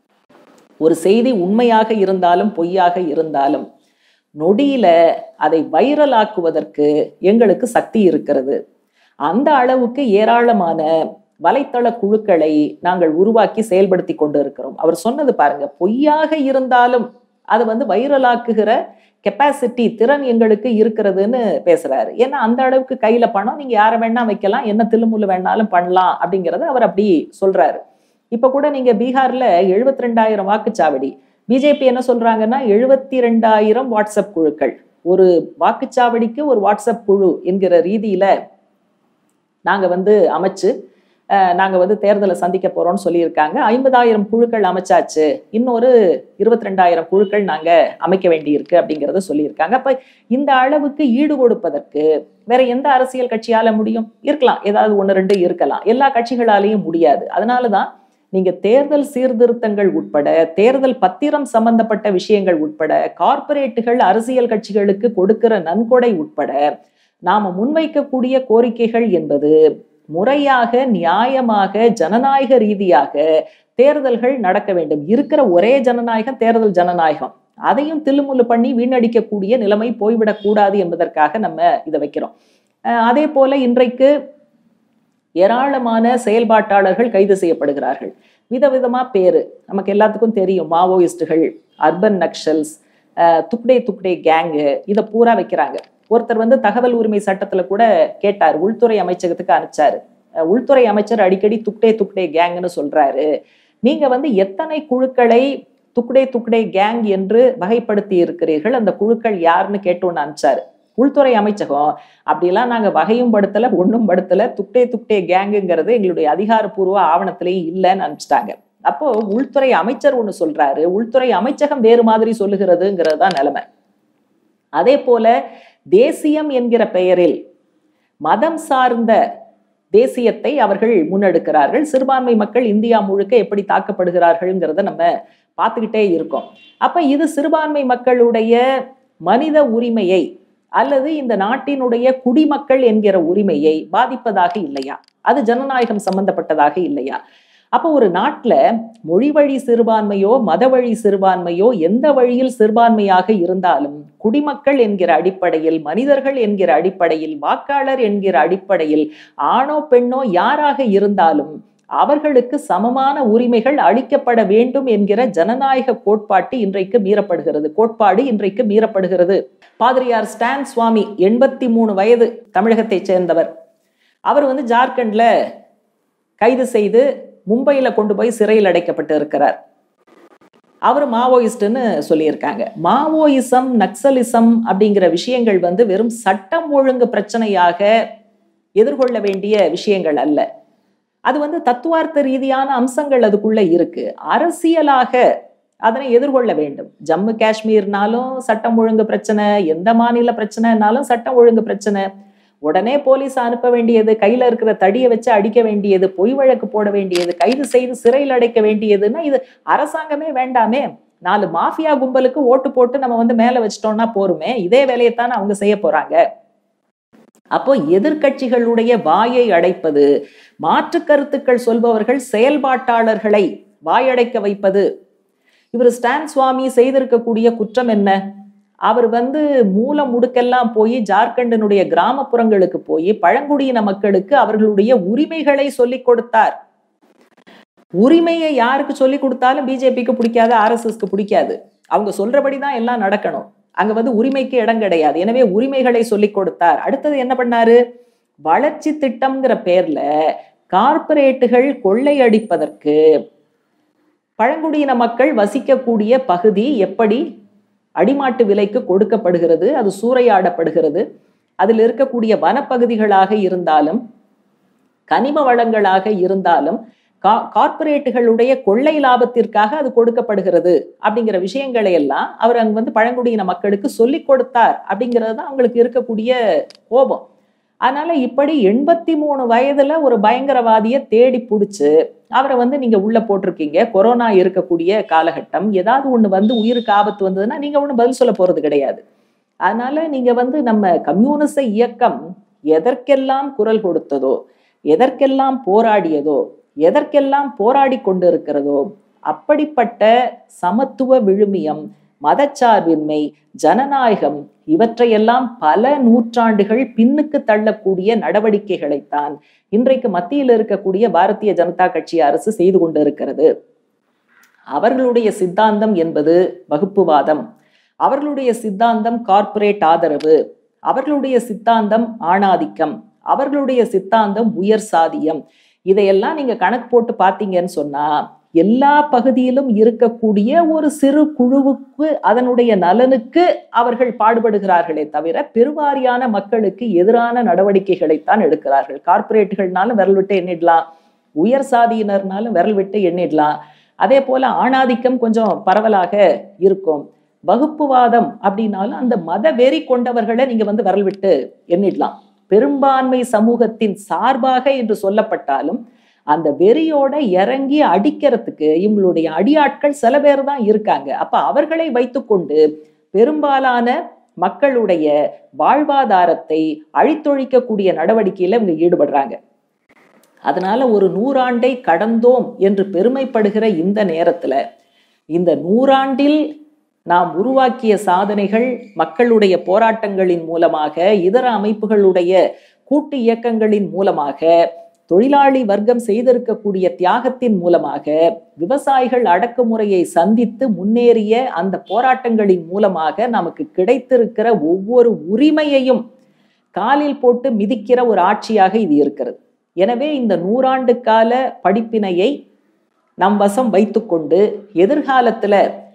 ஒரு செய்தி உண்மையாக இருந்தாலும் பொய்யாக இருந்தாலும் நொடியில அதை வைரலாக்குவதற்கு எங்களுக்கு சக்தி இருக்கிறது அந்த அளவுக்கு ஏராளமான வலைத்தள குழுக்களை நாங்கள் உருவாக்கி செயல்படுத்தி கொண்டு இருக்கிறோம் அவர் சொன்னது பாருங்க பொய்யாக இருந்தாலும் அதை வந்து வைரலாக்குகிற கெப்பாசிட்டி திறன் எங்களுக்கு இருக்கிறதுன்னு பேசுறாரு ஏன்னா அந்த அளவுக்கு கையில பணம் நீங்க யாரை வேணா வைக்கலாம் என்ன தில்லுமுள்ளு வேணாலும் பண்ணலாம் அப்படிங்கறத அவர் அப்படி சொல்றாரு இப்ப கூட நீங்க பீகார்ல எழுபத்தி ரெண்டாயிரம் வாக்குச்சாவடி பிஜேபி என்ன சொல்றாங்கன்னா எழுபத்தி ரெண்டாயிரம் வாட்ஸ்அப் குழுக்கள் ஒரு வாக்குச்சாவடிக்கு ஒரு வாட்ஸ்அப் குழு என்கிற ரீதியில நாங்க வந்து அமைச்சு அஹ், நாங்க வந்து தேர்தலை சந்திக்க போறோம்னு சொல்லியிருக்காங்க ஐம்பதாயிரம் குழுக்கள் அமைச்சாச்சு இன்னொரு இருபத்தி ரெண்டாயிரம் குழுக்கள் நாங்க அமைக்க வேண்டியிருக்கு அப்படிங்கறத சொல்லியிருக்காங்க அப்ப இந்த அளவுக்கு ஈடு கொடுப்பதற்கு வேற எந்த அரசியல் கட்சியால முடியும் இருக்கலாம் ஏதாவது ஒன்று ரெண்டு இருக்கலாம் எல்லா கட்சிகளாலேயும் முடியாது அதனாலதான் நீங்க தேர்தல் சீர்திருத்தங்கள் உட்பட தேர்தல் பத்திரம் சம்பந்தப்பட்ட விஷயங்கள் உட்பட கார்ப்பரேட்டுகள் அரசியல் கட்சிகளுக்கு கொடுக்கிற நன்கொடை உட்பட நாம முன்வைக்கக்கூடிய கோரிக்கைகள் என்பது முறையாக நியாயமாக ஜனநாயக ரீதியாக தேர்தல்கள் நடக்க வேண்டும் இருக்கிற ஒரே ஜனநாயகம் தேர்தல் ஜனநாயகம் அதையும் தில்லுமுல்லு பண்ணி வீணடிக்கக்கூடிய நிலைமை போய்விடக் கூடாது என்பதற்காக நம்ம இதை வைக்கிறோம் அஹ் அதே போல இன்றைக்கு ஏராளமான செயல்பாட்டாளர்கள் கைது செய்யப்படுகிறார்கள் விதவிதமா பேரு நமக்கு எல்லாத்துக்கும் தெரியும் மாவோயிஸ்டுகள் அர்பன் நக்ஷல்ஸ் அஹ் துக்டே துக்டே கேங்கு இதை பூரா வைக்கிறாங்க ஒருத்தர் வந்து தகவல் உரிமை சட்டத்துல கூட கேட்டார் உள்துறை அமைச்சகத்துக்கு அனுப்பிச்சாரு அஹ் உள்துறை அமைச்சர் அடிக்கடி துக்டே துக்டே கேங்னு சொல்றாரு நீங்க வந்து எத்தனை குழுக்களை துக்டே துக்டே கேங் என்று வகைப்படுத்தி இருக்கிறீர்கள் அந்த குழுக்கள் யாருன்னு கேட்டோன்னு அனுப்பிச்சாரு உள்துறை அமைச்சகம் அப்படிலாம் நாங்க வகையும் படுத்தல ஒண்ணும் படுத்தல துக்டே துக்டே கேங்குங்கிறது எங்களுடைய அதிகாரப்பூர்வ ஆவணத்திலேயே இல்லைன்னு அனுப்பிச்சிட்டாங்க அப்போ உள்துறை அமைச்சர் ஒண்ணு சொல்றாரு உள்துறை அமைச்சகம் வேறு மாதிரி சொல்லுகிறதுங்கிறது தான் நிலைமை அதே போல தேசியம் என்கிற பெயரில் மதம் சார்ந்த தேசியத்தை அவர்கள் முன்னெடுக்கிறார்கள் சிறுபான்மை மக்கள் இந்தியா முழுக்க எப்படி தாக்கப்படுகிறார்கள்ங்கிறத நம்ம பார்த்துக்கிட்டே இருக்கோம் அப்ப இது சிறுபான்மை மக்களுடைய மனித உரிமையை அல்லது இந்த நாட்டினுடைய குடிமக்கள் என்கிற உரிமையை பாதிப்பதாக இல்லையா அது ஜனநாயகம் சம்பந்தப்பட்டதாக இல்லையா அப்போ ஒரு நாட்டுல மொழி வழி சிறுபான்மையோ மத வழி சிறுபான்மையோ எந்த வழியில் சிறுபான்மையாக இருந்தாலும் குடிமக்கள் என்கிற அடிப்படையில் மனிதர்கள் என்கிற அடிப்படையில் வாக்காளர் என்கிற அடிப்படையில் ஆணோ பெண்ணோ யாராக இருந்தாலும் அவர்களுக்கு சமமான உரிமைகள் அளிக்கப்பட வேண்டும் என்கிற ஜனநாயக கோட்பாட்டு இன்றைக்கு மீறப்படுகிறது கோட்பாடு இன்றைக்கு மீறப்படுகிறது பாதிரியார் ஸ்டான் சுவாமி எண்பத்தி மூணு வயது தமிழகத்தைச் சேர்ந்தவர் அவர் வந்து ஜார்க்கண்ட்ல கைது செய்து மும்பையில கொண்டு போய் சிறையில் அடைக்கப்பட்டு இருக்கிறார் அவர் மாவோயிஸ்ட்னு சொல்லியிருக்காங்க மாவோயிசம் நக்சலிசம் அப்படிங்கிற விஷயங்கள் வந்து வெறும் சட்டம் ஒழுங்கு பிரச்சனையாக எதிர்கொள்ள வேண்டிய விஷயங்கள் அல்ல அது வந்து தத்துவார்த்த ரீதியான அம்சங்கள் அதுக்குள்ள இருக்கு அரசியலாக அதனை எதிர்கொள்ள வேண்டும் ஜம்மு காஷ்மீர்னாலும் சட்டம் ஒழுங்கு பிரச்சனை எந்த மாநில பிரச்சனைனாலும் சட்டம் ஒழுங்கு பிரச்சனை உடனே போலீஸ் அனுப்ப வேண்டியது கையில இருக்கிற தடியை வச்சு அடிக்க வேண்டியது பொய் வழக்கு போட வேண்டியது கைது செய்து சிறையில் அடைக்க வேண்டியதுன்னா இது அரசாங்கமே வேண்டாமே நாலு மாஃபியா கும்பலுக்கு ஓட்டு போட்டு நம்ம வந்து மேல வச்சிட்டோம்னா போருமே இதே வேலையைத்தானே அவங்க செய்ய போறாங்க அப்போ எதிர்க்கட்சிகளுடைய வாயை அடைப்பது மாற்று கருத்துக்கள் சொல்பவர்கள் செயல்பாட்டாளர்களை வாயடைக்க வைப்பது இவர் ஸ்டான் சுவாமி செய்திருக்கக்கூடிய குற்றம் என்ன அவர் வந்து மூல முடுக்கெல்லாம் போய் ஜார்க்கண்டினுடைய கிராமப்புறங்களுக்கு போய் பழங்குடியின மக்களுக்கு அவர்களுடைய உரிமைகளை சொல்லிக் கொடுத்தார் உரிமையை யாருக்கு சொல்லி கொடுத்தாலும் பிஜேபிக்கு பிடிக்காது ஆர்எஸ்எஸ்க்கு பிடிக்காது அவங்க சொல்றபடி தான் எல்லாம் நடக்கணும் அங்க வந்து உரிமைக்கு இடம் கிடையாது எனவே உரிமைகளை சொல்லி கொடுத்தார் அடுத்தது என்ன பண்ணாரு வளர்ச்சி திட்டம்ங்கிற பேர்ல கார்ப்பரேட்டுகள் கொள்ளையடிப்பதற்கு பழங்குடியின மக்கள் வசிக்கக்கூடிய பகுதி எப்படி அடிமாட்டு விலைக்கு கொடுக்கப்படுகிறது அது சூறையாடப்படுகிறது அதில் இருக்கக்கூடிய வனப்பகுதிகளாக இருந்தாலும் கனிம வளங்களாக இருந்தாலும் கா கார்ப்பரேட்டுகளுடைய கொள்ளை லாபத்திற்காக அது கொடுக்கப்படுகிறது அப்படிங்கிற விஷயங்களை எல்லாம் அவர் அங்க வந்து பழங்குடியின மக்களுக்கு சொல்லி கொடுத்தார் அப்படிங்கிறது தான் அவங்களுக்கு இருக்கக்கூடிய கோபம் அதனால இப்படி எண்பத்தி மூணு வயதுல ஒரு பயங்கரவாதியை தேடி பிடிச்சு அவரை வந்து நீங்க உள்ள போட்டிருக்கீங்க கொரோனா இருக்கக்கூடிய காலகட்டம் ஏதாவது ஒண்ணு வந்து உயிருக்கு ஆபத்து வந்ததுன்னா நீங்க ஒண்ணு பதில் சொல்ல போறது கிடையாது அதனால நீங்க வந்து நம்ம கம்யூனிச இயக்கம் எதற்கெல்லாம் குரல் கொடுத்ததோ எதற்கெல்லாம் போராடியதோ எதற்கெல்லாம் போராடி கொண்டு இருக்கிறதோ அப்படிப்பட்ட சமத்துவ விழுமியம் மதச்சார்பின்மை ஜனநாயகம் இவற்றையெல்லாம் பல நூற்றாண்டுகள் பின்னுக்கு தள்ளக்கூடிய நடவடிக்கைகளைத்தான் இன்றைக்கு மத்தியில் இருக்கக்கூடிய பாரதிய ஜனதா கட்சி அரசு செய்து கொண்டு இருக்கிறது அவர்களுடைய சித்தாந்தம் என்பது வகுப்புவாதம் அவர்களுடைய சித்தாந்தம் கார்ப்பரேட் ஆதரவு அவர்களுடைய சித்தாந்தம் ஆணாதிக்கம் அவர்களுடைய சித்தாந்தம் உயர் சாதியம் இதையெல்லாம் நீங்க கணக்கு போட்டு பார்த்தீங்கன்னு சொன்னா எல்லா பகுதியிலும் இருக்கக்கூடிய ஒரு சிறு குழுவுக்கு அதனுடைய நலனுக்கு அவர்கள் பாடுபடுகிறார்களே தவிர பெருவாரியான மக்களுக்கு எதிரான நடவடிக்கைகளைத்தான் எடுக்கிறார்கள் கார்ப்பரேட்டுகள்னாலும் விரல் விட்டு எண்ணிடலாம் உயர் சாதியினர்னாலும் விரல் விட்டு எண்ணிடலாம் அதே போல ஆணாதிக்கம் கொஞ்சம் பரவலாக இருக்கும் வகுப்புவாதம் அப்படின்னாலும் அந்த மத வெறி கொண்டவர்களை நீங்க வந்து விரல் விட்டு எண்ணிடலாம் பெரும்பான்மை சமூகத்தின் சார்பாக என்று சொல்லப்பட்டாலும் அந்த வெறியோட இறங்கி அடிக்கிறதுக்கு இவங்களுடைய அடியாட்கள் சில பேர் தான் இருக்காங்க அப்ப அவர்களை வைத்துக்கொண்டு பெரும்பாலான மக்களுடைய வாழ்வாதாரத்தை அழித்தொழிக்கக்கூடிய நடவடிக்கையில இவங்க ஈடுபடுறாங்க அதனால ஒரு நூறாண்டை கடந்தோம் என்று பெருமைப்படுகிற இந்த நேரத்துல இந்த நூறாண்டில் நாம் உருவாக்கிய சாதனைகள் மக்களுடைய போராட்டங்களின் மூலமாக இதர அமைப்புகளுடைய கூட்டு இயக்கங்களின் மூலமாக தொழிலாளி வர்க்கம் செய்திருக்கக்கூடிய தியாகத்தின் மூலமாக விவசாயிகள் அடக்குமுறையை சந்தித்து முன்னேறிய அந்த போராட்டங்களின் மூலமாக நமக்கு கிடைத்திருக்கிற ஒவ்வொரு உரிமையையும் காலில் போட்டு மிதிக்கிற ஒரு ஆட்சியாக இது இருக்கிறது எனவே இந்த நூறாண்டு கால படிப்பினையை நம் வசம் வைத்துக்கொண்டு எதிர்காலத்துல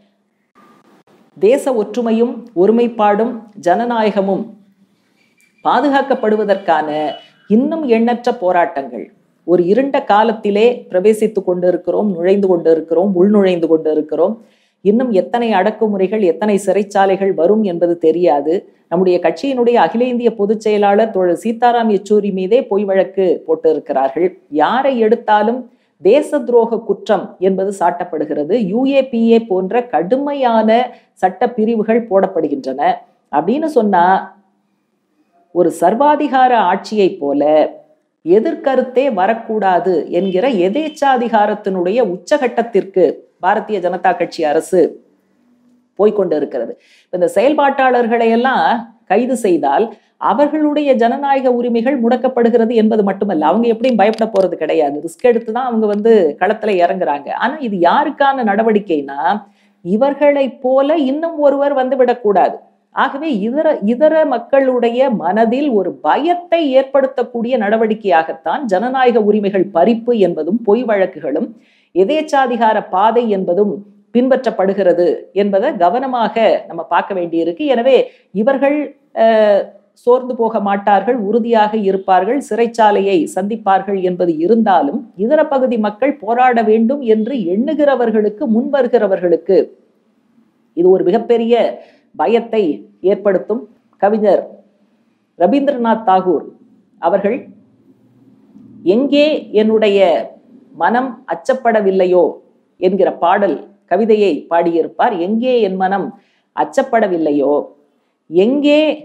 தேச ஒற்றுமையும் ஒருமைப்பாடும் ஜனநாயகமும் பாதுகாக்கப்படுவதற்கான இன்னும் எண்ணற்ற போராட்டங்கள் ஒரு இருண்ட காலத்திலே பிரவேசித்து கொண்டு இருக்கிறோம் நுழைந்து கொண்டு இருக்கிறோம் உள்நுழைந்து கொண்டு இருக்கிறோம் இன்னும் எத்தனை அடக்குமுறைகள் எத்தனை சிறைச்சாலைகள் வரும் என்பது தெரியாது நம்முடைய கட்சியினுடைய அகில இந்திய பொதுச் செயலாளர் தோழர் சீதாராம் யெச்சூரி மீதே பொய் வழக்கு போட்டு இருக்கிறார்கள் யாரை எடுத்தாலும் தேச துரோக குற்றம் என்பது சாட்டப்படுகிறது யுஏபிஏ போன்ற கடுமையான சட்ட பிரிவுகள் போடப்படுகின்றன அப்படின்னு சொன்னா ஒரு சர்வாதிகார ஆட்சியை போல எதிர்கருத்தே வரக்கூடாது என்கிற எதேச்சாதிகாரத்தினுடைய உச்சகட்டத்திற்கு பாரதிய ஜனதா கட்சி அரசு போய்கொண்டு இருக்கிறது இந்த செயல்பாட்டாளர்களை எல்லாம் கைது செய்தால் அவர்களுடைய ஜனநாயக உரிமைகள் முடக்கப்படுகிறது என்பது மட்டுமல்ல அவங்க எப்படியும் பயப்பட போறது கிடையாது ரிஸ்க் எடுத்து தான் அவங்க வந்து களத்துல இறங்குறாங்க ஆனா இது யாருக்கான நடவடிக்கைனா இவர்களை போல இன்னும் ஒருவர் வந்து விடக்கூடாது ஆகவே இதர இதர மக்களுடைய மனதில் ஒரு பயத்தை ஏற்படுத்தக்கூடிய நடவடிக்கையாகத்தான் ஜனநாயக உரிமைகள் பறிப்பு என்பதும் பொய் வழக்குகளும் எதேச்சாதிகார பாதை என்பதும் பின்பற்றப்படுகிறது என்பதை கவனமாக நம்ம பார்க்க வேண்டியிருக்கு எனவே இவர்கள் சோர்ந்து போக மாட்டார்கள் உறுதியாக இருப்பார்கள் சிறைச்சாலையை சந்திப்பார்கள் என்பது இருந்தாலும் இதர பகுதி மக்கள் போராட வேண்டும் என்று எண்ணுகிறவர்களுக்கு முன்வருகிறவர்களுக்கு இது ஒரு மிகப்பெரிய பயத்தை ஏற்படுத்தும் கவிஞர் ரவீந்திரநாத் தாகூர் அவர்கள் எங்கே என்னுடைய மனம் அச்சப்படவில்லையோ என்கிற பாடல் கவிதையை பாடியிருப்பார் எங்கே என் மனம் அச்சப்படவில்லையோ எங்கே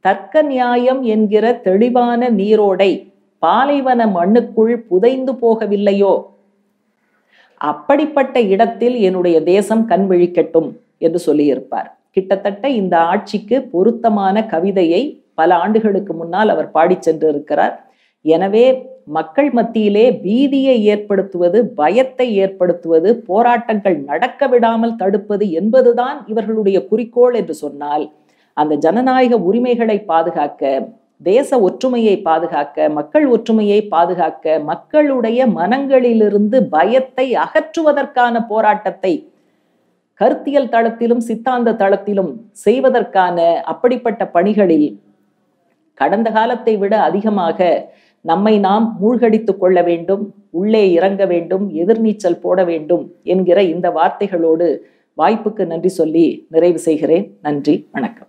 தர்க்க நியாயம் என்கிற தெளிவான நீரோடை பாலைவன மண்ணுக்குள் புதைந்து போகவில்லையோ அப்படிப்பட்ட இடத்தில் என்னுடைய தேசம் கண் விழிக்கட்டும் என்று சொல்லியிருப்பார் கிட்டத்தட்ட இந்த ஆட்சிக்கு பொருத்தமான கவிதையை பல ஆண்டுகளுக்கு முன்னால் அவர் பாடிச் சென்று இருக்கிறார் எனவே மக்கள் மத்தியிலே பீதியை ஏற்படுத்துவது பயத்தை ஏற்படுத்துவது போராட்டங்கள் நடக்க விடாமல் தடுப்பது என்பதுதான் இவர்களுடைய குறிக்கோள் என்று சொன்னால் அந்த ஜனநாயக உரிமைகளை பாதுகாக்க தேச ஒற்றுமையை பாதுகாக்க மக்கள் ஒற்றுமையை பாதுகாக்க மக்களுடைய மனங்களிலிருந்து பயத்தை அகற்றுவதற்கான போராட்டத்தை கருத்தியல் தளத்திலும் சித்தாந்த தளத்திலும் செய்வதற்கான அப்படிப்பட்ட பணிகளில் கடந்த காலத்தை விட அதிகமாக நம்மை நாம் மூழ்கடித்துக் கொள்ள வேண்டும் உள்ளே இறங்க வேண்டும் எதிர்நீச்சல் போட வேண்டும் என்கிற இந்த வார்த்தைகளோடு வாய்ப்புக்கு நன்றி சொல்லி நிறைவு செய்கிறேன் நன்றி வணக்கம்